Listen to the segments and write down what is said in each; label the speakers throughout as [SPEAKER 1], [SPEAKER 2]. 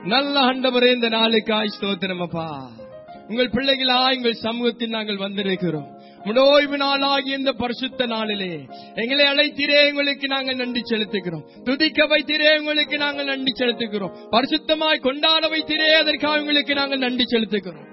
[SPEAKER 1] நல்ல ஆண்டவரே இந்த நாளுக்காய் ஸ்தோத்திரம் அப்பா உங்கள் பிள்ளைகளா எங்கள் சமூகத்தில் நாங்கள் வந்திருக்கிறோம் ஓய்வு நாளாகிய இந்த பரிசுத்த நாளிலே எங்களை அழைத்திரே உங்களுக்கு நாங்கள் நன்றி செலுத்துகிறோம் துதிக்க வைத்திரே உங்களுக்கு நாங்கள் நன்றி செலுத்துகிறோம் பரிசுத்தமாய் கொண்டாட வைத்திரே அதற்காக உங்களுக்கு நாங்கள் நன்றி செலுத்துகிறோம்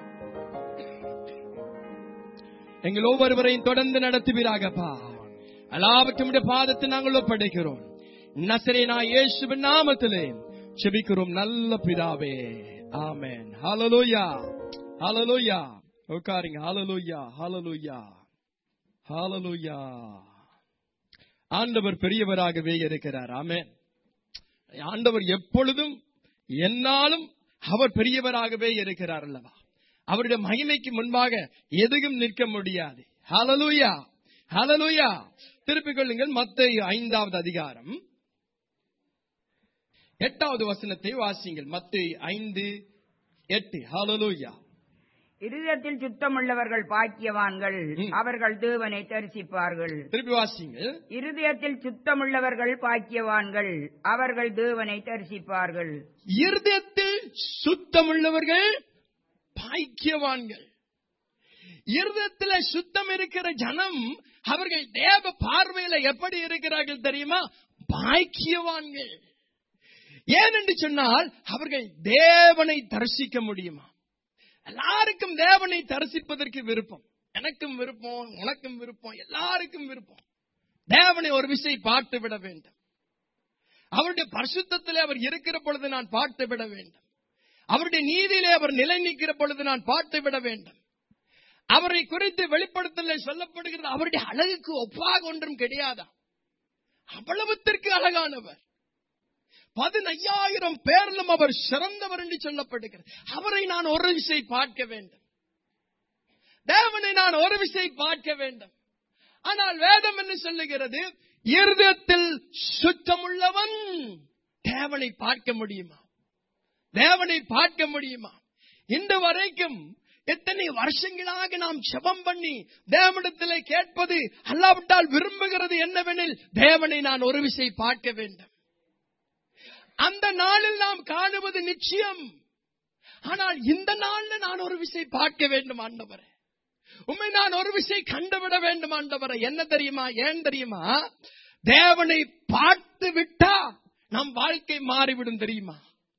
[SPEAKER 1] எங்கள் ஒவ்வொருவரையும் தொடர்ந்து நடத்துவீராகப்பா எல்லாவற்றும் பாதத்தை நாங்கள் ஒப்படைக்கிறோம் நசரேனா இயேசுவின் நாமத்திலே செபிக்கிறோம் நல்ல பிதாவே ஆமென் ஹalleluya ஹalleluya உட்காருங்க ஹalleluya ஹalleluya ஹalleluya ஆண்டவர் பெரியவராகவே இருக்கிறார் ஆமென் ஆண்டவர் எப்பொழுதும் என்னாலும் அவர் பெரியவராகவே இருக்கிறார் அல்லவா அவருடைய மகிமைக்கு முன்பாக எதுவும் நிற்க முடியாது ஹalleluya ஹalleluya திருப்பிக் கொள்ளுங்கள் மத்தேயு ஐந்தாவது அதிகாரம் எட்டாவது வசனத்தை வாசிங்கள் மத்தேயு ஐந்து எட்டு ஹalleluya
[SPEAKER 2] இருதயத்தில் சுத்தமுள்ளவர்கள் பாக்கியவான்கள்
[SPEAKER 1] ம்.
[SPEAKER 2] அவர்கள் தேவனை தரிசிப்பார்கள்
[SPEAKER 1] திருப்பி வாசிங்கள்
[SPEAKER 2] இருதயத்தில் சுத்தமுள்ளவர்கள் பாக்கியவான்கள் அவர்கள் தேவனை தரிசிப்பார்கள்
[SPEAKER 1] இருதயத்தில் சுத்தமுள்ளவர்கள் பாக்கியவான்கள் இருதயத்தில் சுத்தம் இருக்கிற ஜனம் அவர்கள் தேவ பார்வையில எப்படி இருக்கிறார்கள் தெரியுமா பாக்கியவான்கள் ஏனென்று சொன்னால் அவர்கள் தேவனை தரிசிக்க முடியுமா எல்லாருக்கும் தேவனை தரிசிப்பதற்கு விருப்பம் எனக்கும் விருப்பம் உனக்கும் விருப்பம் எல்லாருக்கும் விருப்பம் தேவனை ஒரு விசை பார்த்து விட வேண்டும் அவருடைய பரிசுத்தத்திலே அவர் இருக்கிற பொழுது நான் பார்த்து விட வேண்டும் அவருடைய நீதியிலே அவர் நிலை நிற்கிற பொழுது நான் பார்த்து விட வேண்டும் அவரை குறித்து வெளிப்படுத்தல சொல்லப்படுகிறது அவருடைய அழகுக்கு ஒப்பாக ஒன்றும் கிடையாதா அவ்வளவுத்திற்கு அழகானவர் பதினையாயிரம் பேரிலும் அவர் சிறந்தவர் என்று சொல்லப்படுகிறது அவரை நான் ஒரு விசை பார்க்க வேண்டும் தேவனை நான் ஒரு விசை பார்க்க வேண்டும் ஆனால் வேதம் என்ன சொல்லுகிறது இருதயத்தில் சுத்தமுள்ளவன் தேவனை பார்க்க முடியுமா தேவனை பார்க்க முடியுமா இன்று வரைக்கும் எத்தனை வருஷங்களாக நாம் செபம் பண்ணி தேவனிடத்திலே கேட்பது அல்லாவிட்டால் விரும்புகிறது என்னவெனில் தேவனை நான் ஒரு விசை பார்க்க வேண்டும் அந்த நாளில் நாம் காணுவது நிச்சயம் ஆனால் இந்த நாள்ல நான் ஒரு விசை பார்க்க வேண்டும் ஆண்டவரே உண்மை நான் ஒரு விசை கண்டுவிட வேண்டும் ஆண்டவரை என்ன தெரியுமா ஏன் தெரியுமா தேவனை பார்த்து விட்டா நம் வாழ்க்கை மாறிவிடும் தெரியுமா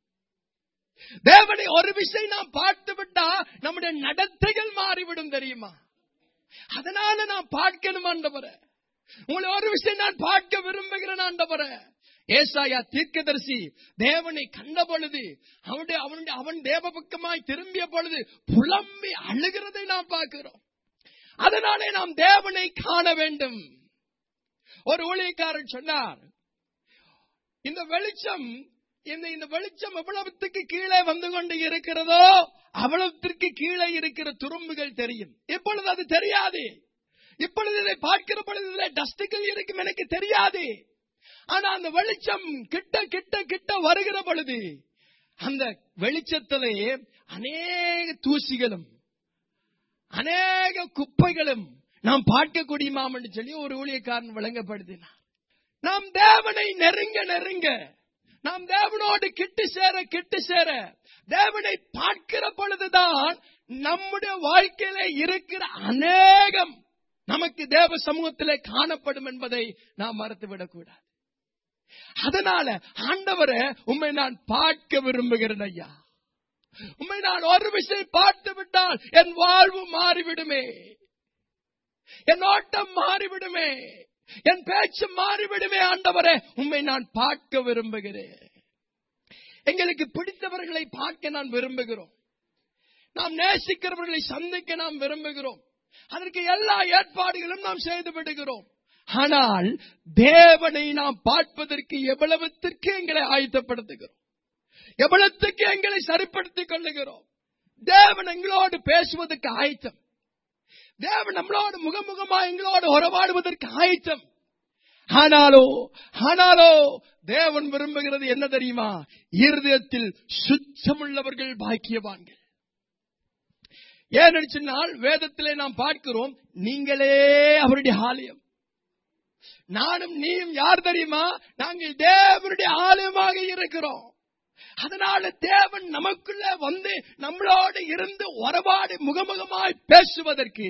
[SPEAKER 1] தேவனை ஒரு விசை நாம் பார்த்து விட்டா நம்முடைய நடத்தைகள் மாறிவிடும் தெரியுமா அதனால நான் பார்க்கணும் ஆண்டவரை உங்களை ஒரு விஷயம் நான் பார்க்க விரும்புகிறேன் ஆண்டவரை ஏசாயா தீர்க்கதரிசி தேவனை கண்ட பொழுது அவனுடைய அவனுடைய அவன் தேவ பக்கமாய் திரும்பிய பொழுது புலம்பி அழுகிறதை நாம் பார்க்கிறோம் அதனாலே நாம் தேவனை காண வேண்டும் ஒரு ஊழியக்காரன் சொன்னார் இந்த வெளிச்சம் இந்த இந்த வெளிச்சம் எவ்வளவுத்துக்கு கீழே வந்து கொண்டு இருக்கிறதோ அவ்வளவுத்திற்கு கீழே இருக்கிற துரும்புகள் தெரியும் இப்பொழுது அது தெரியாது இப்பொழுது இதை பார்க்கிற பொழுது இதில் டஸ்டுகள் இருக்கும் எனக்கு தெரியாது ஆனா அந்த வெளிச்சம் கிட்ட கிட்ட கிட்ட வருகிற பொழுது அந்த வெளிச்சத்திலே அநேக தூசிகளும் அநேக குப்பைகளும் நாம் பார்க்கக்கூடியமாம் என்று சொல்லி ஒரு ஊழியக்காரன் விளங்கப்படுத்தினார் நாம் தேவனை நெருங்க நெருங்க நாம் தேவனோடு கிட்டு சேர கிட்டு சேர தேவனை பார்க்கிற பொழுதுதான் நம்முடைய வாழ்க்கையில இருக்கிற அநேகம் நமக்கு தேவ சமூகத்திலே காணப்படும் என்பதை நாம் மறந்துவிடக் கூடாது அதனால ஆண்டவரை உண்மை நான் பார்க்க விரும்புகிறேன் ஐயா உண்மை நான் ஒரு விஷயம் பார்த்து விட்டால் என் வாழ்வு மாறிவிடுமே என் ஓட்டம் மாறிவிடுமே என் பேச்சு மாறிவிடுமே ஆண்டவரே உண்மை நான் பார்க்க விரும்புகிறேன் எங்களுக்கு பிடித்தவர்களை பார்க்க நான் விரும்புகிறோம் நாம் நேசிக்கிறவர்களை சந்திக்க நாம் விரும்புகிறோம் அதற்கு எல்லா ஏற்பாடுகளும் நாம் செய்து விடுகிறோம் ஆனால் தேவனை நாம் பார்ப்பதற்கு எவ்வளவுத்திற்கு எங்களை ஆயத்தப்படுத்துகிறோம் எவ்வளவுக்கு எங்களை சரிப்படுத்திக் கொள்ளுகிறோம் தேவன் எங்களோடு பேசுவதற்கு ஆயத்தம் தேவன் நம்மளோடு முகமுகமா எங்களோடு உறவாடுவதற்கு ஆயத்தம் ஆனாலோ ஆனாலோ தேவன் விரும்புகிறது என்ன தெரியுமா இருதயத்தில் சுத்தமுள்ளவர்கள் பாக்கியவான்கள் ஏன்னு சொன்னால் வேதத்திலே நாம் பார்க்கிறோம் நீங்களே அவருடைய ஆலயம் நானும் நீயும் யார் தெரியுமா நாங்கள் தேவனுடைய ஆலயமாக இருக்கிறோம் அதனால தேவன் நமக்குள்ள வந்து நம்மளோடு இருந்து உறவாடி முகமுகமாய் பேசுவதற்கு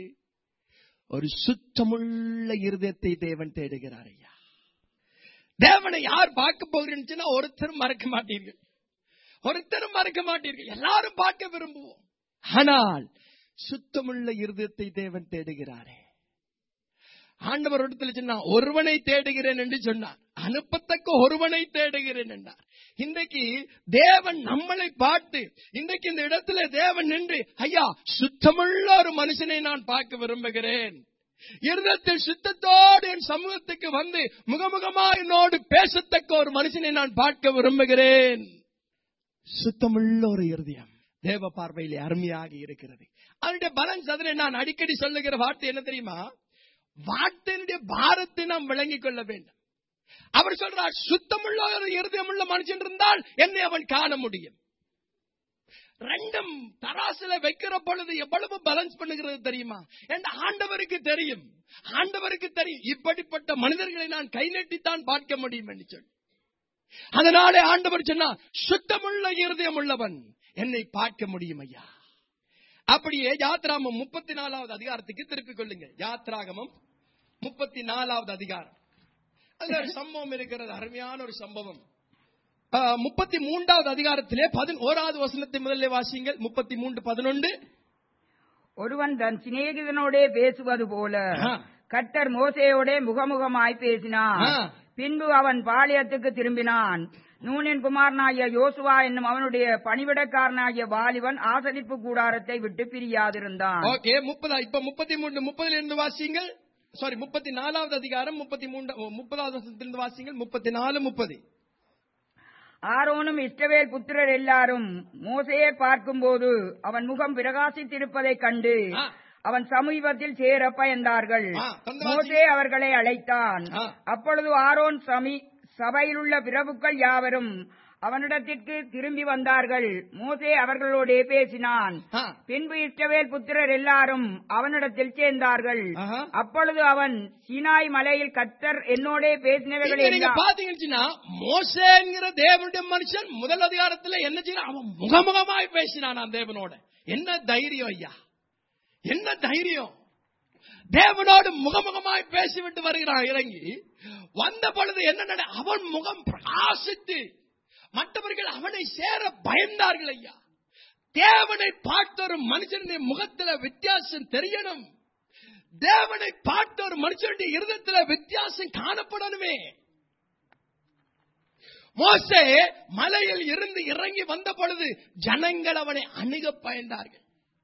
[SPEAKER 1] ஒரு சுத்தமுள்ள இருதயத்தை தேவன் தேடுகிறார் ஐயா தேவனை யார் பார்க்க போகிறீங்கன்னா ஒருத்தரும் மறக்க மாட்டீர்கள் ஒருத்தரும் மறக்க மாட்டீர்கள் எல்லாரும் பார்க்க விரும்புவோம் ஆனால் சுத்தமுள்ள இருதயத்தை தேவன் தேடுகிறாரே ஆண்டவர் இடத்துல சொன்னா ஒருவனை தேடுகிறேன் என்று சொன்னார் அனுப்பத்தக்க ஒருவனை தேடுகிறேன் என்றார் இன்றைக்கு தேவன் நம்மளை பார்த்து இன்றைக்கு இந்த இடத்துல தேவன் நின்று ஐயா சுத்தமுள்ள ஒரு மனுஷனை நான் பார்க்க விரும்புகிறேன் இருதத்தில் சுத்தத்தோடு என் சமூகத்துக்கு வந்து முகமுகமா என்னோடு பேசத்தக்க ஒரு மனுஷனை நான் பார்க்க விரும்புகிறேன் சுத்தமுள்ள ஒரு இருதயம் தேவ பார்வையிலே அருமையாக இருக்கிறது அதனுடைய பலன்ஸ் அதில் நான் அடிக்கடி சொல்லுகிற வார்த்தை என்ன தெரியுமா வார்த்தையினுடைய பாரத்தை நாம் விளங்கிக் கொள்ள வேண்டும் அவர் சொல்றார் சுத்தமுள்ள ஒரு இருதயமுள்ள மனுஷன் இருந்தால் என்னை அவன் காண முடியும் ரெண்டும் தராசுல வைக்கிற பொழுது எவ்வளவு பேலன்ஸ் பண்ணுகிறது தெரியுமா என் ஆண்டவருக்கு தெரியும் ஆண்டவருக்கு தெரியும் இப்படிப்பட்ட மனிதர்களை நான் கை நட்டித்தான் பார்க்க முடியும் என்று சொல்லி அதனாலே ஆண்டவர் சொன்னா சுத்தமுள்ள இருதயம் உள்ளவன் என்னை பார்க்க முடியும் ஐயா அப்படியே யாத்ராமம் முப்பத்தி நாலாவது அதிகாரத்துக்கு திருப்பிக் கொள்ளுங்க யாத்ராகமம் முப்பத்தி நாலாவது அதிகாரம் அதுல ஒரு சம்பவம் இருக்கிறது அருமையான ஒரு சம்பவம் முப்பத்தி மூன்றாவது அதிகாரத்திலே பதினோராவது வசனத்தை முதல்ல வாசியுங்கள் முப்பத்தி மூன்று பதினொன்று
[SPEAKER 2] ஒருவன் தன் சிநேகிதனோடே பேசுவது போல
[SPEAKER 1] ஆ.
[SPEAKER 2] கர்த்தர் மோசேயோடே முகமுகமாய் பேசினான்
[SPEAKER 1] ஆ.
[SPEAKER 2] பின்பு அவன் பாளையத்துக்கு திரும்பினான் நூனின் குமாரனாகிய யோசுவா என்னும் அவனுடைய பணிவிடக்காரனாகிய வாலிபன் ஆசரிப்பு கூடாரத்தை விட்டு பிரியாதிருந்தான்
[SPEAKER 1] ஓகே முப்பதா இப்ப முப்பத்தி மூன்று முப்பதுல இருந்து வாசியுங்கள் சாரி முப்பத்தி நாலாவது அதிகாரம் முப்பத்தி மூன்று முப்பதாவது வசனத்திலிருந்து வாசியுங்கள் முப்பத்தி நாலு முப்பது
[SPEAKER 2] ஆரோனும் இஸ்ரவேல் புத்திரர் எல்லாரும் மோசையை பார்க்கும்போது அவன் முகம் பிரகாசித்திருப்பதைக் கண்டு
[SPEAKER 1] ஆ.
[SPEAKER 2] அவன் சமீபத்தில் சேர பயந்தார்கள்
[SPEAKER 1] ஆ, தந்து
[SPEAKER 2] மோசே அவர்களை அழைத்தான்
[SPEAKER 1] ஆ.
[SPEAKER 2] அப்பொழுது ஆரோன் சமி சபையிலுள்ள பிரபுக்கள் யாவரும் அவனிடத்திற்கு திரும்பி வந்தார்கள் மோசே அவர்களோடே பேசினான்
[SPEAKER 1] ஆ.
[SPEAKER 2] பின்பு இஸ்ரவேல் புத்திரர் எல்லாரும் அவனிடத்தில் சேர்ந்தார்கள்
[SPEAKER 1] ஆஹா.
[SPEAKER 2] அப்பொழுது அவன் சீனாய் மலையில் கத்தர் என்னோடே பேசினவர்கள்
[SPEAKER 1] இங்க நீங்க
[SPEAKER 2] எல்லாம்
[SPEAKER 1] பாத்தீங்கன்னா மோசேங்கிற தேவனுடைய மனுஷன் முதல் அதிகாரத்துல என்ன செய்யறான் அவன் முகமுகமாய் பேசினான் அந்த தேவனோட என்ன தைரியம் ஐயா என்ன தைரியம் தேவனோடு முகமுகமாய் பேசிவிட்டு வருகிறான் இறங்கி வந்த பொழுது என்ன நட அவன் முகம் பிரகாசித்து மற்றவர்கள் அவனை சேர பயந்தார்கள் ஐயா தேவனை பார்த்த ஒரு மனுஷனுடைய முகத்துல வித்தியாசம் தெரியணும் தேவனை பார்த்த ஒரு மனுஷனுடைய இருதயத்துல வித்தியாசம் காணப்படணுமே மோசே மலையில் இருந்து இறங்கி வந்த பொழுது ஜனங்கள் அவனை அணுக பயந்தார்கள்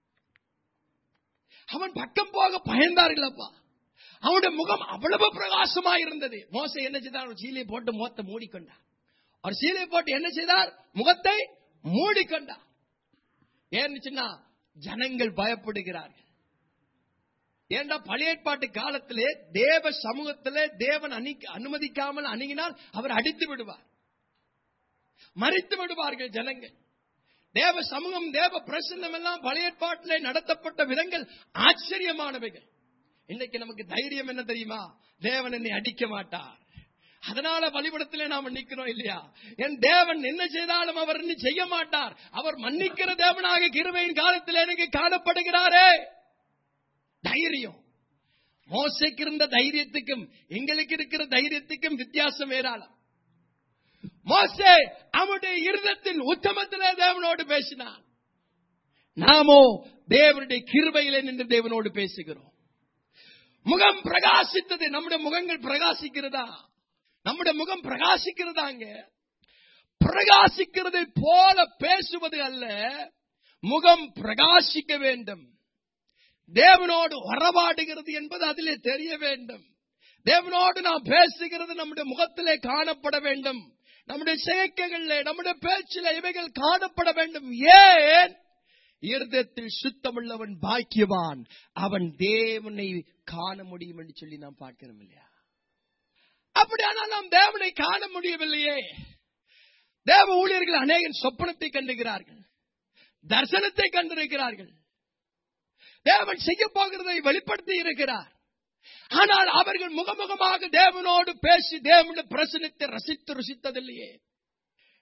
[SPEAKER 1] அவன் பக்கம் போக பயந்தார்கள் அப்பா அவனுடைய முகம் அவ்வளவு பிரகாசமா இருந்தது மோசை என்ன செய்தார் ஒரு சீலையை போட்டு முகத்தை மூடிக்கொண்டார் அவர் சீலையை போட்டு என்ன செய்தார் முகத்தை மூடிக்கொண்டார் ஏன்னுச்சுன்னா ஜனங்கள் பயப்படுகிறார்கள் ஏண்டா பழைய ஏற்பாட்டு காலத்திலே தேவ சமூகத்திலே தேவன் அணி- அனுமதிக்காமல் அணுகினால் அவர் அடித்து விடுவார் மறித்து விடுவார்கள் ஜனங்கள் தேவ சமூகம் தேவ பிரசன்னம் எல்லாம் பழைய ஏற்பாட்டிலே நடத்தப்பட்ட விதங்கள் ஆச்சரியமானவைகள் இன்னைக்கு நமக்கு தைரியம் என்ன தெரியுமா தேவன் என்னை அடிக்க மாட்டார் அதனால பலிபடத்திலே நாம நிக்கிறோம் இல்லையா என் தேவன் என்ன செய்தாலும் அவர் என்ன செய்ய மாட்டார் அவர் மன்னிக்கிற தேவனாக கிருபையின் காலத்தில் எனக்கு காணப்படுகிறாரே தைரியம் மோசைக்கு இருந்த தைரியத்துக்கும் எங்களுக்கு இருக்கிற தைரியத்துக்கும் வித்தியாசம் ஏராளம் மோசே அவனுடைய இருதத்தின் உத்தமத்திலே தேவனோடு பேசினான் நாமோ தேவனுடைய கிருபையிலே நின்று தேவனோடு பேசுகிறோம் முகம் பிரகாசித்தது நம்முடைய முகங்கள் பிரகாசிக்கிறதா நம்முடைய முகம் பிரகாசிக்கிறதாங்க பிரகாசிக்கிறதை போல பேசுவது அல்ல முகம் பிரகாசிக்க வேண்டும் தேவனோடு உறவாடுகிறது என்பது அதிலே தெரிய வேண்டும் தேவனோடு நாம் பேசுகிறது நம்முடைய முகத்திலே காணப்பட வேண்டும் நம்முடைய செயற்கைகளிலே நம்முடைய பேச்சிலே இவைகள் காணப்பட வேண்டும் ஏன் இருதயத்தில் சுத்தமுள்ளவன் பாக்கியவான் அவன் தேவனை காண முடியும் என்று சொல்லி நாம் பார்க்கிறோம் இல்லையா அப்படியானால் நாம் தேவனை காண முடியவில்லையே தேவ ஊழியர்கள் அநேகன் சொப்பனத்தை கண்டுகிறார்கள் தரிசனத்தை கண்டிருக்கிறார்கள் தேவன் செய்ய போகிறதை வெளிப்படுத்தி இருக்கிறார் ஆனால் அவர்கள் முகமுகமாக தேவனோடு பேசி தேவனுடைய பிரசனத்தை ரசித்து ருசித்ததில்லையே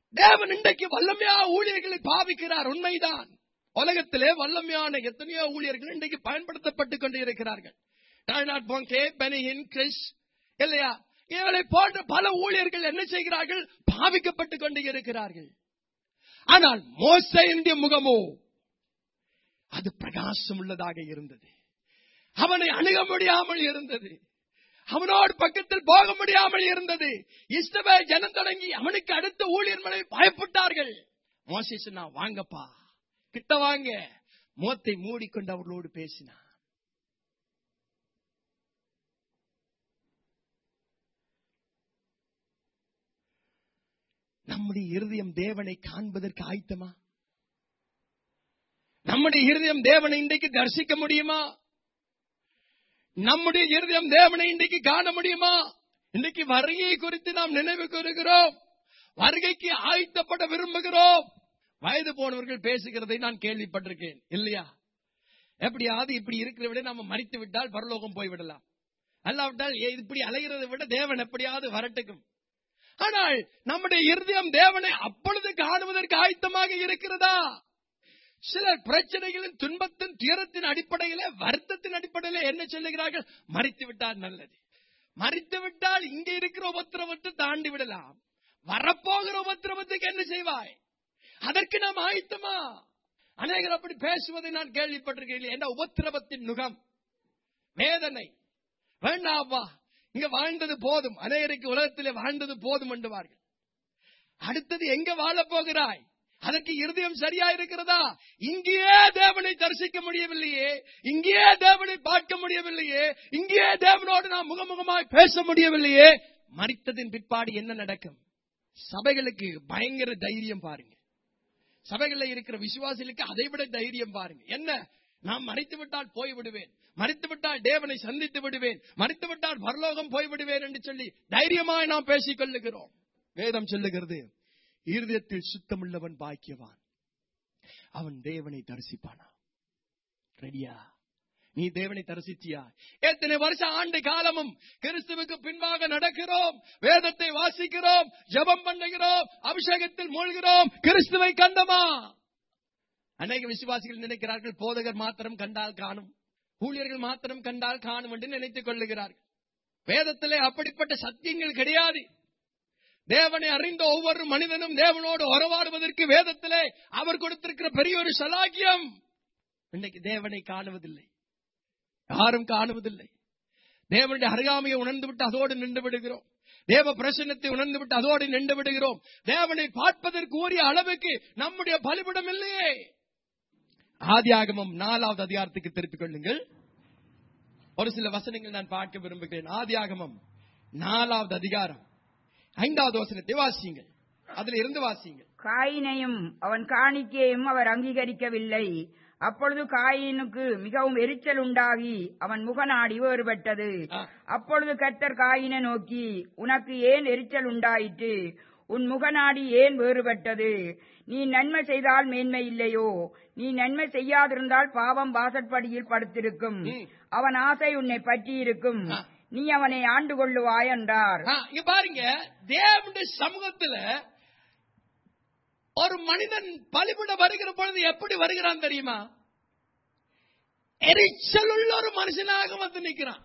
[SPEAKER 1] தேவன் இன்றைக்கு வல்லமையா ஊழியர்களை பாவிக்கிறார் உண்மைதான் உலகத்திலே வல்லமையான எத்தனையோ ஊழியர்கள் இன்றைக்கு பயன்படுத்தப்பட்டுக் கொண்டு இருக்கிறார்கள் டாய்னாட் போங்கே பெனியின் கிறிஸ் இல்லையா இவளை போன்ற பல ஊழியர்கள் என்ன செய்கிறார்கள் பாவிக்கப்பட்டுக் கொண்டு இருக்கிறார்கள் ஆனால் மோசையினுடைய முகமோ அது பிரகாசம் உள்ளதாக இருந்தது அவனை அணுக முடியாமல் இருந்தது அவனோடு பக்கத்தில் போக முடியாமல் இருந்தது இஷ்டமே ஜனம் தொடங்கி அவனுக்கு அடுத்த ஊழியர்களை பயப்பட்டார்கள் மோசே சொன்னா வாங்கப்பா கிட்ட வாங்க முகத்தை மூடிக்கொண்டு அவர்களோடு பேசினான் நம்முடைய இருதயம் தேவனை காண்பதற்கு ஆயத்தமா நம்முடைய இருதயம் தேவனை இன்றைக்கு தரிசிக்க முடியுமா நம்முடைய இருதயம் தேவனை இன்றைக்கு காண முடியுமா இன்றைக்கு வருகையை குறித்து நாம் நினைவு கூறுகிறோம் வருகைக்கு ஆயத்தப்பட விரும்புகிறோம் வயது போனவர்கள் பேசுகிறதை நான் கேள்விப்பட்டிருக்கேன் இல்லையா எப்படியாவது இப்படி இருக்கிற விட நம்ம மறித்து விட்டால் பரலோகம் போய்விடலாம் அல்லாவிட்டால் ஏ, இப்படி அலைகிறதை விட தேவன் எப்படியாவது வரட்டுக்கும் ஆனால் நம்முடைய இருதயம் தேவனை அப்பொழுது காணுவதற்கு ஆயத்தமாக இருக்கிறதா சிலர் பிரச்சனைகளின் துன்பத்தின் துயரத்தின் அடிப்படையிலே வருத்தத்தின் அடிப்படையிலே என்ன சொல்லுகிறார்கள் மறித்து விட்டால் நல்லது மறித்து விட்டால் இங்க இருக்கிற உபத்திரவத்தை தாண்டி விடலாம் வரப்போகிற உபத்திரவத்துக்கு என்ன செய்வாய் அதற்கு நாம் ஆயத்தமா அநேகர் அப்படி பேசுவதை நான் கேள்விப்பட்டிருக்கேன் என்ன உபத்திரவத்தின் நுகம் வேதனை வேண்டாப்பா இங்க வாழ்ந்தது போதும் அநேகருக்கு உலகத்திலே வாழ்ந்தது போதும் என்றுவார்கள் அடுத்தது எங்க வாழப் போகிறாய் அதற்கு இருதயம் சரியா இருக்கிறதா இங்கேயே தேவனை தரிசிக்க முடியவில்லையே இங்கேயே தேவனை பார்க்க முடியவில்லையே இங்கேயே தேவனோடு நாம் முகமுகமாய் பேச முடியவில்லையே மறித்ததின் பிற்பாடு என்ன நடக்கும் சபைகளுக்கு பயங்கர தைரியம் பாருங்க சபைகளில் இருக்கிற விசுவாசிகளுக்கு அதை விட தைரியம் பாருங்க என்ன நான் மறைத்து விட்டால் போய் விடுவேன் மறித்து விட்டால் தேவனை சந்தித்து விடுவேன் மறித்து விட்டால் பரலோகம் போய் விடுவேன் என்று சொல்லி தைரியமாய் நாம் பேசிக் கொள்ளுகிறோம் வேதம் சொல்லுகிறது இருதயத்தில் சுத்தமுள்ளவன் பாக்கியவான் அவன் தேவனை தரிசிப்பானா ரெடியா நீ தேவனை தரிசித்தியா எத்தனை வருஷம் ஆண்டு காலமும் கிறிஸ்துவுக்கு பின்பாக நடக்கிறோம் வேதத்தை வாசிக்கிறோம் ஜெபம் பண்ணுகிறோம் அபிஷேகத்தில் மூழ்கிறோம் கிறிஸ்துவை கண்டமா அநேக விசுவாசிகள் நினைக்கிறார்கள் போதகர் மாத்திரம் கண்டால் காணும் ஊழியர்கள் மாத்திரம் கண்டால் காணும் என்று நினைத்துக் கொள்ளுகிறார்கள் வேதத்திலே அப்படிப்பட்ட சத்தியங்கள் கிடையாது தேவனை அறிந்த ஒவ்வொரு மனிதனும் தேவனோடு உறவாடுவதற்கு வேதத்திலே அவர் கொடுத்திருக்கிற பெரிய ஒரு சலாக்கியம் இன்னைக்கு தேவனை காணுவதில்லை யாரும் காணுவதில்லை தேவனுடைய அருகாமையை உணர்ந்து விட்டு அதோடு நின்று விடுகிறோம் தேவ பிரசன்னத்தை உணர்ந்து விட்டு அதோடு நின்று விடுகிறோம் தேவனை பார்ப்பதற்கு உரிய அளவுக்கு நம்முடைய பலிபிடம் இல்லையே ஆதியாகமம் நாலாவது அதிகாரத்துக்கு திருப்பிக் கொள்ளுங்கள் ஒரு சில வசனங்கள் நான் பார்க்க விரும்புகிறேன் ஆதியாகமம் நாலாவது அதிகாரம் ஐந்தாவது வசனத்தை வாசியுங்கள் அதுல இருந்து வாசியுங்கள்
[SPEAKER 2] காயினையும் அவன் காணிக்கையும் அவர் அங்கீகரிக்கவில்லை அப்பொழுது காயினுக்கு மிகவும் எரிச்சல் உண்டாகி அவன் முகநாடி வேறுபட்டது
[SPEAKER 1] ஆ.
[SPEAKER 2] அப்பொழுது கர்த்தர் காயினை நோக்கி உனக்கு ஏன் எரிச்சல் உண்டாயிற்று உன் முகநாடி ஏன் வேறுபட்டது நீ நன்மை செய்தால் மேன்மை இல்லையோ நீ நன்மை செய்யாதிருந்தால் பாவம் வாசற்படியில் படுத்திருக்கும்
[SPEAKER 1] ம்.
[SPEAKER 2] அவன் ஆசை உன்னை பற்றியிருக்கும்
[SPEAKER 1] ஆ.
[SPEAKER 2] நீ அவனை ஆண்டு கொள்ளுவாய் என்றார்
[SPEAKER 1] ஆ, இங்க பாருங்க தேவனுடைய சமூகத்துல ஒரு மனிதன் பலிபட வருகிற பொழுது எப்படி வருகிறான் தெரியுமா எரிச்சல் உள்ள ஒரு மனுஷனாக வந்து நிற்கிறான்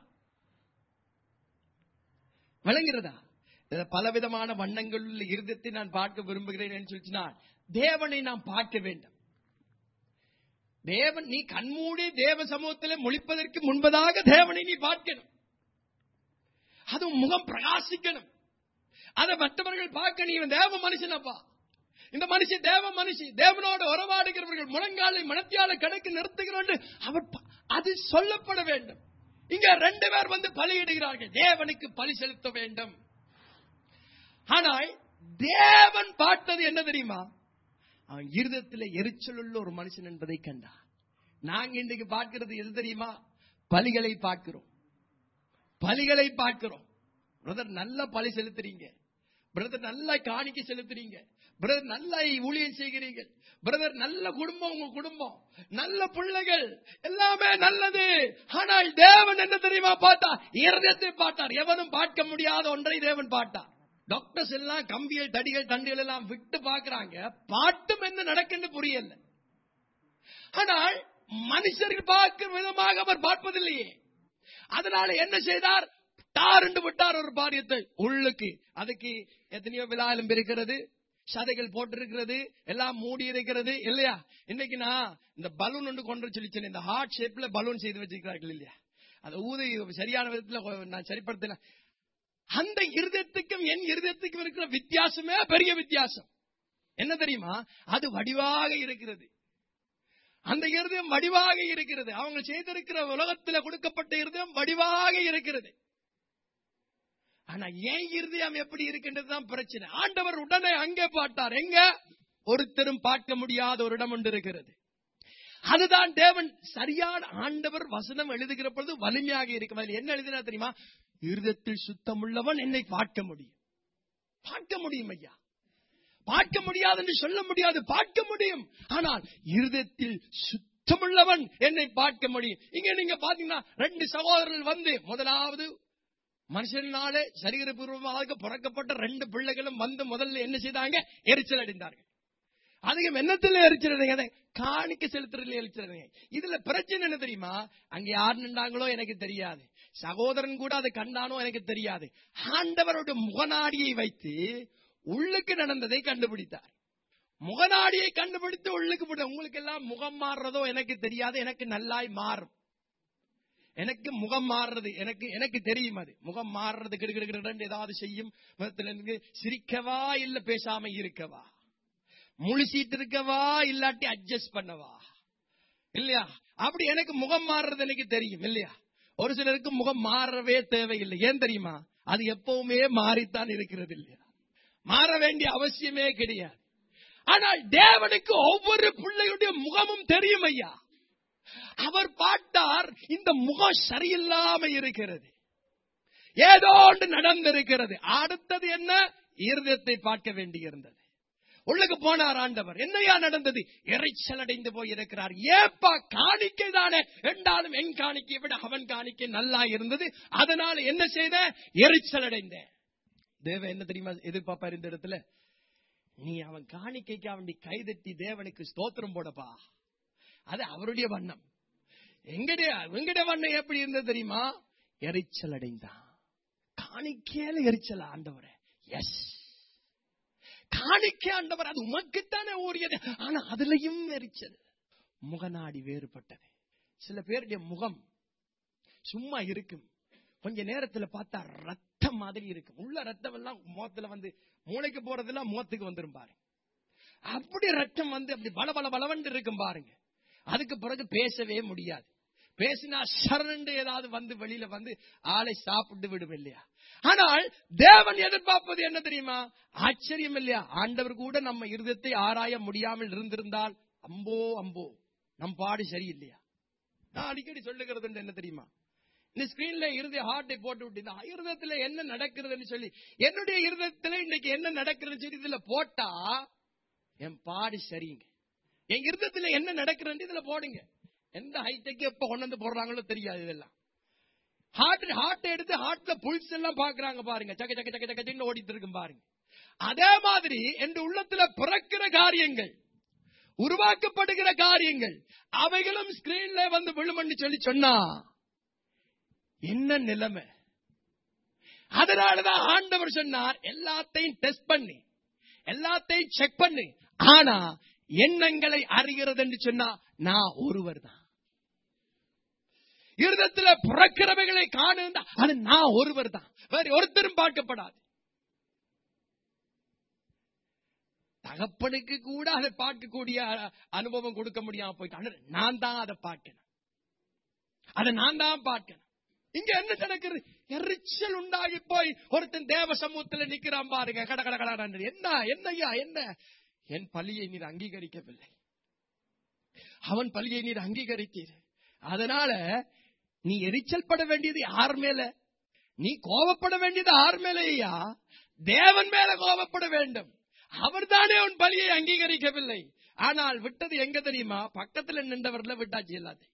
[SPEAKER 1] விளங்குகிறதா இதுல பலவிதமான வண்ணங்கள் உள்ள இருதயத்தை நான் பார்க்க விரும்புகிறேன் என்று சொல்லிச்சுன்னா தேவனை நாம் பார்க்க வேண்டும் தேவன் நீ கண்மூடி தேவ சமூகத்தில் முழிப்பதற்கு முன்பதாக தேவனை நீ பார்க்கணும் அதுவும் முகம் பிரகாசிக்கணும் அதை மற்றவர்கள் பார்க்க நீ இவன் தேவ மனுஷனப்பா இந்த மனுஷன் தேவ மனுஷி தேவனோடு உறவாடுகிறவர்கள் முழங்காலை மனத்தியால கணக்கு நிறுத்துகிறோம் அவர் ப- அது சொல்லப்பட வேண்டும் இங்க ரெண்டு பேர் வந்து பலியிடுகிறார்கள் தேவனுக்கு பலி செலுத்த வேண்டும் ஆனால் தேவன் பார்த்தது என்ன தெரியுமா அவன் இருதயத்தில் எரிச்சல் உள்ள ஒரு மனுஷன் என்பதை கண்டார் நாங்க இன்றைக்கு பார்க்கிறது எது தெரியுமா பலிகளை பார்க்கிறோம் பலிகளை பார்க்கிறோம் பிரதர் நல்ல பலி செலுத்துறீங்க பிரதர் நல்ல காணிக்கை செலுத்துறீங்க பிரதர் நல்ல ஊழியம் செய்கிறீங்க பிரதர் நல்ல குடும்பம் உங்க குடும்பம் நல்ல பிள்ளைகள் எல்லாமே நல்லது ஆனால் தேவன் என்ன தெரியுமா பார்த்தா இருதயத்தை பார்த்தார் எவனும் பார்க்க முடியாத ஒன்றை தேவன் பார்த்தார் டாக்டர்ஸ் எல்லாம் கம்பிகள் தடிகள் தண்டுகள் எல்லாம் விட்டு பாக்குறாங்க பாட்டும் என்ன நடக்குன்னு புரியல ஆனால் மனுஷர்கள் பார்க்கிற விதமாக அவர் பார்ப்பதில்லையே அதனால என்ன செய்தார் டாருண்டு விட்டார் ஒரு பாரியத்தை உள்ளுக்கு அதுக்கு எத்தனையோ விழா எலும்பு இருக்கிறது சதைகள் போட்டிருக்கிறது எல்லாம் மூடி இருக்கிறது இல்லையா இன்னைக்கு நான் இந்த பலூன் ஒன்று கொண்டு சொல்லி சொன்னேன் இந்த ஹார்ட் ஷேப்ல பலூன் செய்து வச்சிருக்கிறார்கள் இல்லையா அது ஊதி சரியான விதத்துல நான் சரிப்படுத்தின அந்த இருதயத்துக்கும் என் இருதயத்துக்கும் இருக்கிற வித்தியாசமே பெரிய வித்தியாசம் என்ன தெரியுமா அது வடிவாக இருக்கிறது அந்த இருதயம் வடிவாக இருக்கிறது அவங்க செய்திருக்கிற உலகத்தில் கொடுக்கப்பட்ட இருதயம் வடிவாக இருக்கிறது ஆனா ஏன் இருதயம் எப்படி இருக்கின்றது தான் பிரச்சனை ஆண்டவர் உடனே அங்கே பார்த்தார் எங்க ஒருத்தரும் பார்க்க முடியாத ஒரு இடம் ஒன்று இருக்கிறது அதுதான் தேவன் சரியான ஆண்டவர் வசனம் எழுதுகிற பொழுது வலிமையாக இருக்கும் அதில் என்ன எழுதினா தெரியுமா இருதத்தில் சுத்தமுள்ளவன் என்னை பார்க்க முடியும் பார்க்க முடியும் ஐயா பார்க்க முடியாது என்று சொல்ல முடியாது பார்க்க முடியும் ஆனால் இருதத்தில் சுத்தமுள்ளவன் என்னை பார்க்க முடியும் இங்க நீங்க பாத்தீங்கன்னா ரெண்டு சகோதரர்கள் வந்து முதலாவது மனுஷனாலே சரீரபூர்வமாக பிறக்கப்பட்ட ரெண்டு பிள்ளைகளும் வந்து முதல்ல என்ன செய்தாங்க எரிச்சல் அடைந்தார்கள் அதிகம் என்னத்துல எரிச்சல் காணிக்க செலுத்துறதுல எரிச்சல் இதுல பிரச்சனை என்ன தெரியுமா அங்க யார் நின்றாங்களோ எனக்கு தெரியாது சகோதரன் கூட அதை கண்டானோ எனக்கு தெரியாது ஆண்டவரோட முகநாடியை வைத்து உள்ளுக்கு நடந்ததை கண்டுபிடித்தார் முகநாடியை கண்டுபிடித்து உள்ளுக்கு போட்ட உங்களுக்கு எல்லாம் முகம் மாறுறதோ எனக்கு தெரியாது எனக்கு நல்லாய் மாறும் எனக்கு முகம் மாறுறது எனக்கு எனக்கு தெரியும் அது முகம் மாறுறது கிடுகிடுகிடு ஏதாவது செய்யும் முகத்துல இருந்து சிரிக்கவா இல்ல பேசாம இருக்கவா முழிச்சிட்டு இருக்கவா இல்லாட்டி அட்ஜஸ்ட் பண்ணவா இல்லையா அப்படி எனக்கு முகம் மாறுறது எனக்கு தெரியும் இல்லையா ஒரு சிலருக்கு முகம் மாறவே தேவையில்லை ஏன் தெரியுமா அது எப்பவுமே மாறித்தான் இருக்கிறது இல்லையா மாற வேண்டிய அவசியமே கிடையாது ஆனால் தேவனுக்கு ஒவ்வொரு பிள்ளையுடைய முகமும் தெரியும் ஐயா அவர் பார்த்தார் இந்த முகம் சரியில்லாம இருக்கிறது ஏதோ ஒன்று நடந்திருக்கிறது அடுத்தது என்ன இருதயத்தை பார்க்க வேண்டியிருந்தது உள்ளுக்கு போனார் ஆண்டவர் என்னையா நடந்தது இறைச்சல் அடைந்து போய் இருக்கிறார் ஏப்பா காணிக்கை தானே என்றாலும் என் காணிக்கை விட அவன் காணிக்கை நல்லா இருந்தது அதனால என்ன செய்த எரிச்சல் அடைந்தேன் தேவ என்ன தெரியுமா எதிர்பார்ப்பார் இந்த இடத்துல நீ அவன் காணிக்கைக்கு அவன் கைதட்டி தேவனுக்கு ஸ்தோத்திரம் போடப்பா அது அவருடைய வண்ணம் எங்கடைய எங்கடைய வண்ணம் எப்படி இருந்தது தெரியுமா எரிச்சல் அடைந்தான் காணிக்கையில எரிச்சல் ஆண்டவரே எஸ் காணிக்கை ஆண்டவர் அது உமக்குத்தானே ஓடியது ஆனா அதுலயும் எரிச்சல் முகநாடி வேறுபட்டது சில பேருடைய முகம் சும்மா இருக்கும் கொஞ்ச நேரத்துல பார்த்தா ரத்தம் மாதிரி இருக்கும் உள்ள ரத்தம் எல்லாம் முகத்துல வந்து மூளைக்கு போறதெல்லாம் முகத்துக்கு வந்துரும் பாருங்க அப்படி ரத்தம் வந்து அப்படி பல பல பலவண்டு இருக்கும் பாருங்க அதுக்கு பிறகு பேசவே முடியாது பேசினா சரண்டு ஏதாவது வந்து வெளியில வந்து ஆளை சாப்பிட்டு விடும் இல்லையா ஆனால் தேவன் எதிர்பார்ப்பது என்ன தெரியுமா ஆச்சரியம் இல்லையா ஆண்டவர் கூட நம்ம இருதத்தை ஆராய முடியாமல் இருந்திருந்தால் அம்போ அம்போ நம் பாடு சரியில்லையா நான் அடிக்கடி சொல்லுகிறது என்ன தெரியுமா இந்த ஸ்கிரீன்ல இருதய ஹார்ட்டை போட்டு விட்டு இருதயத்துல என்ன நடக்கிறதுன்னு சொல்லி என்னுடைய இருதயத்துல இன்னைக்கு என்ன நடக்கிறதுன்னு சொல்லி இதுல போட்டா என் பாடு சரிங்க என் இருதயத்துல என்ன நடக்கிறன்னு இதுல போடுங்க எந்த ஹைடெக் எப்ப கொண்டு வந்து போடுறாங்களோ தெரியாது இதெல்லாம் ஹார்ட் ஹார்ட் எடுத்து ஹார்ட்ல புல்ஸ் எல்லாம் பாக்குறாங்க பாருங்க சக்க சக்க சக்க சக்கன்னு ஓடிட்டு இருக்கும் பாருங்க அதே மாதிரி என் உள்ளத்துல பிறக்கிற காரியங்கள் உருவாக்கப்படுகிற காரியங்கள் அவைகளும் ஸ்கிரீன்ல வந்து விழுமன்னு சொல்லி சொன்னா என்ன நிலைமை அதனாலதான் ஆண்டவர் சொன்னார் எல்லாத்தையும் டெஸ்ட் பண்ணி எல்லாத்தையும் செக் பண்ணு ஆனா எண்ணங்களை அறிகிறது என்று சொன்னா நான் ஒருவர் தான் இருதத்துல புறக்கிறவைகளை காணுந்தா அது நான் ஒருவர் தான் வேற ஒருத்தரும் பார்க்கப்படாது தகப்பனுக்கு கூட அதை பார்க்கக்கூடிய அனுபவம் கொடுக்க முடியாம போயிட்டு நான் தான் அதை பார்க்கணும் அதை நான் தான் பார்க்கணும் இங்க என்ன நடக்குது எரிச்சல் உண்டாகி போய் ஒருத்தன் தேவ சமூகத்துல நிக்கிறான் பாருங்க கட கட கட என்ன என்னையா என்ன என் பலியை நீர் அங்கீகரிக்கவில்லை அவன் பலியை நீர் அங்கீகரித்தீர் அதனால நீ எரிச்சல் பட வேண்டியது யார் மேல நீ கோபப்பட வேண்டியது யார் மேலேயா தேவன் மேல கோபப்பட வேண்டும் அவர் தானே உன் பலியை அங்கீகரிக்கவில்லை ஆனால் விட்டது எங்க தெரியுமா பக்கத்துல நின்றவர்ல விட்டாச்சு எல்லாத்தையும்